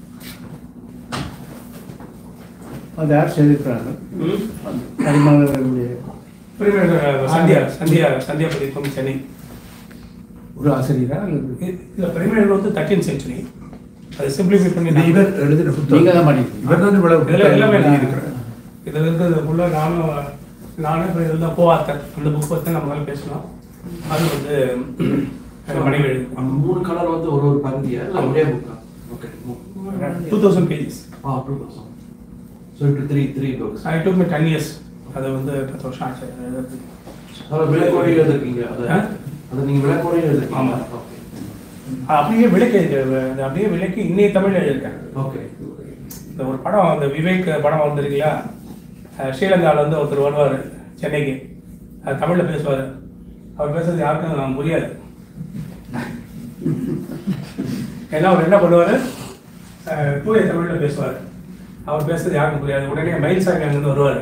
அது யார் செய்திருக்கிறாங்க ம். பரிமாணங்களுடைய பெருமைகள் சந்தியா சந்தியா சந்தியா பதிப்பம் சென்னை ஒரு ஆசிரியரா அல்லது இ- இதுல பெருமைகள் வந்து தேர்ட்டீன் சென்ச்சுரி அதை சிம்பிளிஃபை பண்ணி இது இவர் எழுதின நீங்க புத்தகம் தான் பண்ணிருக்கீங்க இவர் தான் இவ்வளவு இதெல்லாம் எல்லாமே புத்தகம் நான் எழுதியிருக்கிறார் இதுல இருக்கிறது ஃபுல்லாக நானும் நானும் இப்போ இதில் தான் போவாத்தர் அந்த புக் பற்றி நம்ம மேலே பேசலாம் அது வந்து எங்க மனைவி எழுதி அந்த மூணு கலர் வந்து ஒரு ஒரு பகுதியா இல்ல ஒரே புக்கா okay two thousand pages ah two thousand so it three three books I do my ten years அதை வந்து பத்து வருஷம் ஆச்சு அது எழுதுறதுக்கு. அதில் விளக்கோடையும் எழுதிருக்கீங்க அதை ஆ? அதை நீங்க விளக்கோடையும் எழுதிருக்கீங்க ஆமா. ஓகே அது அப்படியே விளக்கி அது அப்படியே விளக்கி இன்னைய தமிழ் எழுதியிருக்கேன் ஓகே இந்த ஒரு படம் அந்த விவேக் படம் வந்திருக்கீங்களா ஸ்ரீலங்காவில் வந்து ஒருத்தர் வருவார் சென்னைக்கு அது தமிழில் பேசுவார் அவர் பேசுறது யாருக்கும் புரியாது ஏன்னா அவர் என்ன பண்ணுவார் தூய தமிழில் பேசுவார் அவர் பேசுறது யாருக்கும் புரியாது உடனே மயில் சாமி அங்கேருந்து வருவார்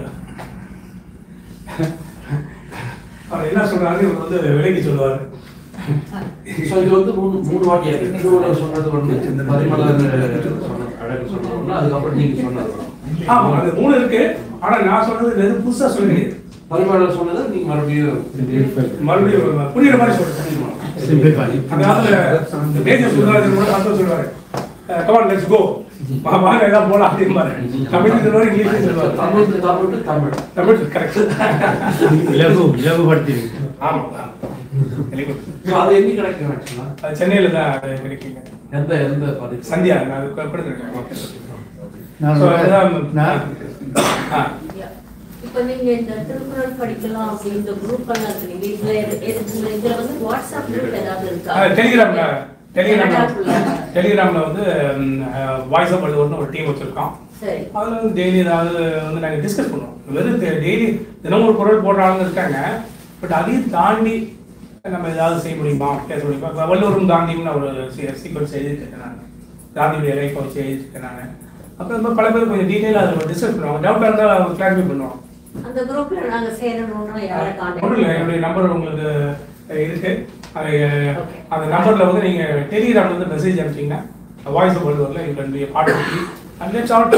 அவர் என்ன சொல்றாரு இவர் வந்து விலைக்கு சொல்லுவார் ஸோ இது வந்து மூணு மூணு வாட்டி இருக்கு சொன்னது வந்து இந்த பரிமளர் சொன்ன அழகு சொன்னோம்னா அதுக்கப்புறம் நீங்க சொன்னது ஆமா அது மூணு இருக்கு ஆனா நான் சொல்றது வெறும் புதுசா சொல்லுங்க பரிமாணம் சொன்னதை நீங்க மறுபடியும் மறுபடியும் புரியுற மாதிரி சொல்றேன் அதாவது மேஜர் சுந்தராஜன் கூட அர்த்தம் சொல்லுவாரு கமான் லெட்ஸ் கோ வாங்க ஏதாவது போலாம் அப்படிம்பாரு தமிழ் சொல்லுவாரு இங்கிலீஷ் சொல்லுவாரு தமிழ் தமிழ் தமிழ் தமிழ் கரெக்ட் இலகு இலகுபடுத்தி ஆமா வெரி குட் So, அது எங்க கிடைக்கும் ஆக்சுவலா அது சென்னையில தான் அது கிடைக்குங்க எந்த எந்த பதிப்பு சந்தியா நான் அது கொடுத்துருக்கேன் ஓகே நான் So, அதுதான் நான் ஆ இப்ப நீங்க இந்த திருக்குறள் படிக்கலாம் அப்படின்ற குரூப் எல்லாம் இருக்கீங்க இதுல எது- எது- இதுல வந்து வாட்ஸ்அப் குரூப் ஏதாவது இருக்கா அஹ் டெலிகிராம்ல டெலிகிராம்ல கனடாக்குள்ள. டெலிகிராம்ல வந்து வாய்ஸ் ஆஃப் வள்ளுவர்னு ஒரு டீம் வச்சிருக்கோம் சரி அதில் வந்து டெய்லி ஏதாவது வந்து நாங்கள் டிஸ்கஸ் பண்ணுவோம் வெறும் டெய்லி தினமும் ஒரு குரல் போடுற ஆளுங்க இருக்காங்க பட் அதையும் தாண்டி நம்ம ஏதாவது செய்ய முடியுமா பேச முடியுமா இப்போ வள்ளுவரும் காந்தியும் ஒரு சீக்வன்ஸ் எழுதியிருக்கேன் நான் காந்தியுடைய லைஃப் வச்சு எழுதியிருக்கேன் நான் அப்புறம் இந்த மாதிரி பல பேர் கொஞ்சம் டீட்டெயிலாக அதை டிஸ்கஸ் பண்ணுவாங்க டவுட்டாக இருந்தால் அவங்க கிளாரிஃபை பண்ணுவோம் அந்த குரூப்ல நாங்க சேரணும்னா யாரை ஒன்றும் இல்லை காண்டாக்ட் என்னுடைய நம்பர் உங்களுக்கு இருக்கு அது Okay. அந்த நம்பர்ல வந்து நீங்க டெலிகிராம்ல வந்து மெசேஜ் அனுப்பிச்சீங்கன்னா voice of world you can be part of and let's all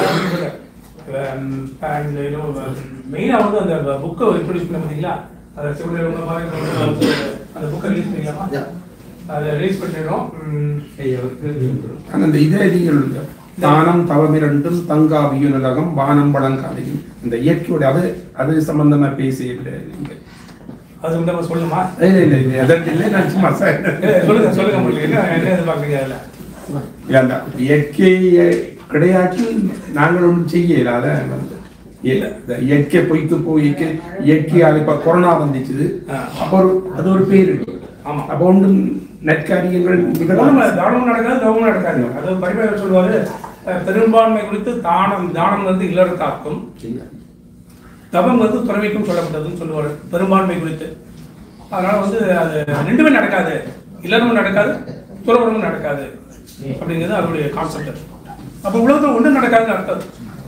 and you know மெயினாக வந்து அந்த புக்கை இன்ட்ரடியூஸ் பண்ண பார்த்தீங்களா அதை சிவன் உங்க மாதிரி வந்து அந்த புக்கை ரிலீஸ் பண்ணிக்கலாமா அதை ரிலீஸ் பண்ணிடுறோம் ம், ஆனா இந்த இதே நீங்கள் தானம் தவமிரண்டும் தங்காவியும் உலகம் வானம் வழங்காதையும் இந்த இயற்கையோட அது அது சம்பந்தமா பேசியவில்லை நீங்க அது வந்து நம்ம சொல்லுமா இல்ல இல்ல இல்ல அதற்கு இல்லை நான் சும்மா சார் இல்ல, சொல்லுங்க சொல்லுங்க உங்களுக்கு என்ன என்ன எதிர்பார்க்குறீங்க அதில் இல்ல இயற்கையை கிடையாட்டி நாங்கள் ஒன்றும் செய்ய இயலாத வந்து இல்ல இந்த இயற்கை பொய்த்து போய் இயற்கை இயற்கையால் இப்ப கொரோனா வந்துச்சு ஆ. அப்ப ஒரு அது ஒரு பேர் ஆமா அப்ப ஒன்றும் நற்காரியங்கள் நிகழாம தானம் தானம் நடக்காது தவமும் நடக்காது அது பரிமாணம் சொல்லுவாரு அஹ், பெரும்பான்மை குறித்து தானம் தானம் வந்து இல்லறத்தாக்கும் தவம் வந்து துறவிக்கும் சொல்லப்பட்டதுன்னு சொல்லுவாரு பெரும்பான்மை குறித்து அதனால வந்து அது ரெண்டுமே நடக்காது இல்லறமும் நடக்காது துறவரமும் நடக்காது அப்படிங்கிறது அதனுடைய கான்செப்ட் அப்ப உலகத்துல ஒன்றும் நடக்காதுன்னு அர்த்தம்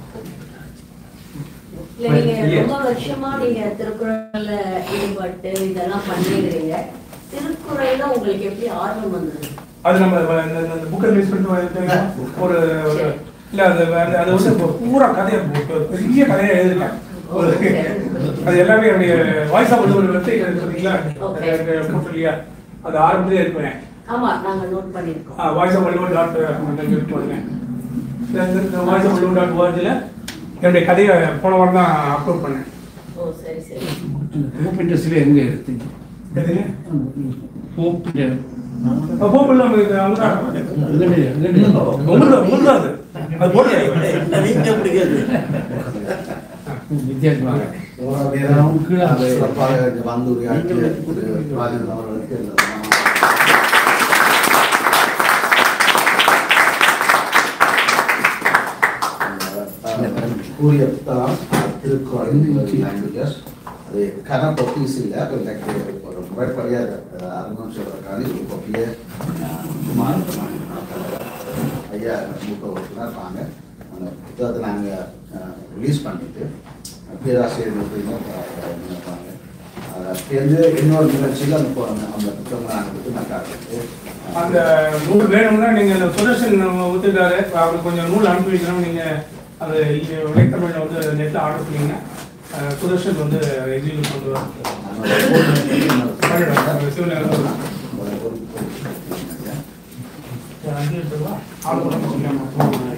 இல்ல நீங்க ரொம்ப வருஷமா நீங்க திருக்குறள்ல ஈடுபட்டு இதெல்லாம் பண்ணிடுறீங்க திருக்குறள்ல உங்களுக்கு எப்படி ஆர்வம் வந்தது அது நம்ம இந்த- இந்த- இந்த புக்கை ரிலீஸ் பண்ணிட்டு வந்து ஒரு ஒரு- இல்ல அது அது- அது வந்து இப்போ பூரா கதையை ஒரு பெரிய கதையை எழுதிருக்கேன் ஒரு அது எல்லாமே என்னுடைய வாய்ஸ் ஆஃப் ஒரு வெப்சைட் இருக்கு பார்த்தீங்களா Okay. போர்ட்ஃபோலியா அது ஆரம்பத்திலே இருக்குவேன் ஆமா நாங்க நோட் பண்ணிருக்கோம் வாய்ஸ் ஆஃப் வள்ளுவர் டாட் பண்ணுவேன் வாய்ஸ் ஆஃப் வள்ளுவர் டாட் ஓஆர்ஜியில் என்னுடைய கதையை போன வாரம் தான் அப்லோட் பண்ணேன் ஓ சரி சரி பூப்பின்ற சிலை எங்க எடுத்தீங்க எதுங்க பூப்பின்ற போப்பில் நம்ம இது அங்கதான் உங்களுக்கு உங்களுக்கு அது அது போட்டு வித்தியாசமாக சிறப்பாக வந்து உரையாற்றிய திரு ராஜன் அவர்களுக்கு எனது மனமார்ந்த கூறியதான் திருக்குறள் லாங்குவேஜஸ் அது கன கொப்பீஸ் இல்லை எனக்கு ஒரு முறைப்படியாக அரங்கம் சொல்றதுக்காக ஒரு கொப்பியை ஐயா மூத்த ஒருத்தர் இருப்பாங்க அந்த புத்தகத்தை நாங்கள் ரிலீஸ் பண்ணிட்டு பேராசிரியர் இருப்பாங்க சேர்ந்து இன்னொரு நிகழ்ச்சியில் அந்த பொ- அந்த புத்தகம் நாங்கள் கொடுத்து நான் காட்டுறது அந்த நூல் வேணும்னா நீங்க இந்த சுதர்ஷன் ஒத்துக்காரு அவருக்கு கொஞ்சம் நூல் அனுப்பி வைக்கணும் நீங்க அது இங்க விளைத்தமிழ்ல வந்து நெட்ல ஆர்டர் பண்ணீங்கன்னா அஹ், சுதர்ஷன் வந்து எக்ஸிக்யூட் பண்ணுவார் பண்ணிடுவாங்க சிவநகர் அஞ்சு லட்சம் ரூபா ஆர்டர் பண்ண சொல்லுங்க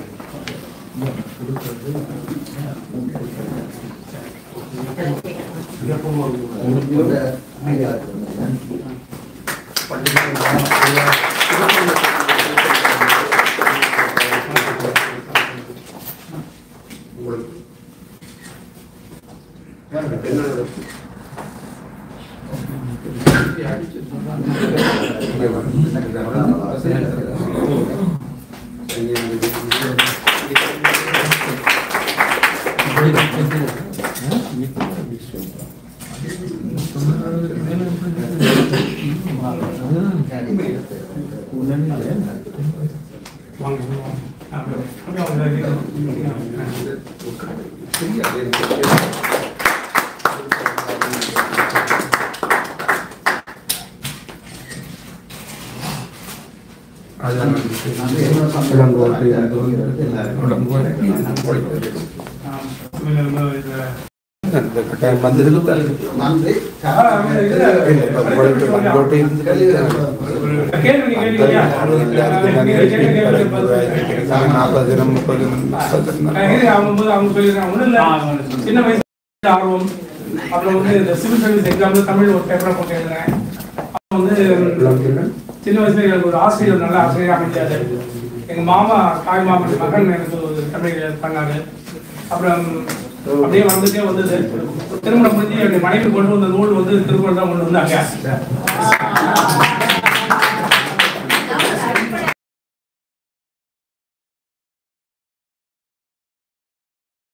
வாங்க வாங்க. அப்படியே அவங்க ஆம். இதுல நம்ம இதுல இந்த கட்டாயம் வந்ததுக்கு நன்றி பண்கோட்டை கேள்வி கேள்வியா நாற்பது தினம் முப்பது தினம் முப்பது தினம் அவங்க போது அவங்க சொல்லியிருக்காங்க ஒன்றும் இல்லை சின்ன வயசுல ஆர்வம் அப்புறம் வந்து இந்த சிவில் சர்வீஸ் எக்ஸாம்ல தமிழ் ஒரு பேப்பரை போட்டு எழுதுறேன் அப்புறம் வந்து சின்ன வயசுல எனக்கு ஒரு ஆசிரியர் நல்ல ஆசிரியராக அமைஞ்சாரு எங்க மாமா தாய் மாமன் மகன் எனக்கு ஒரு தமிழ் பண்ணாரு அப்புறம் அப்படியே வந்துட்டே வந்தது திருமணம் முடிஞ்சு என்னுடைய மனைவி கொண்டு வந்த நூல் வந்து திருக்குறள் தான் கொண்டு வந்தாங்க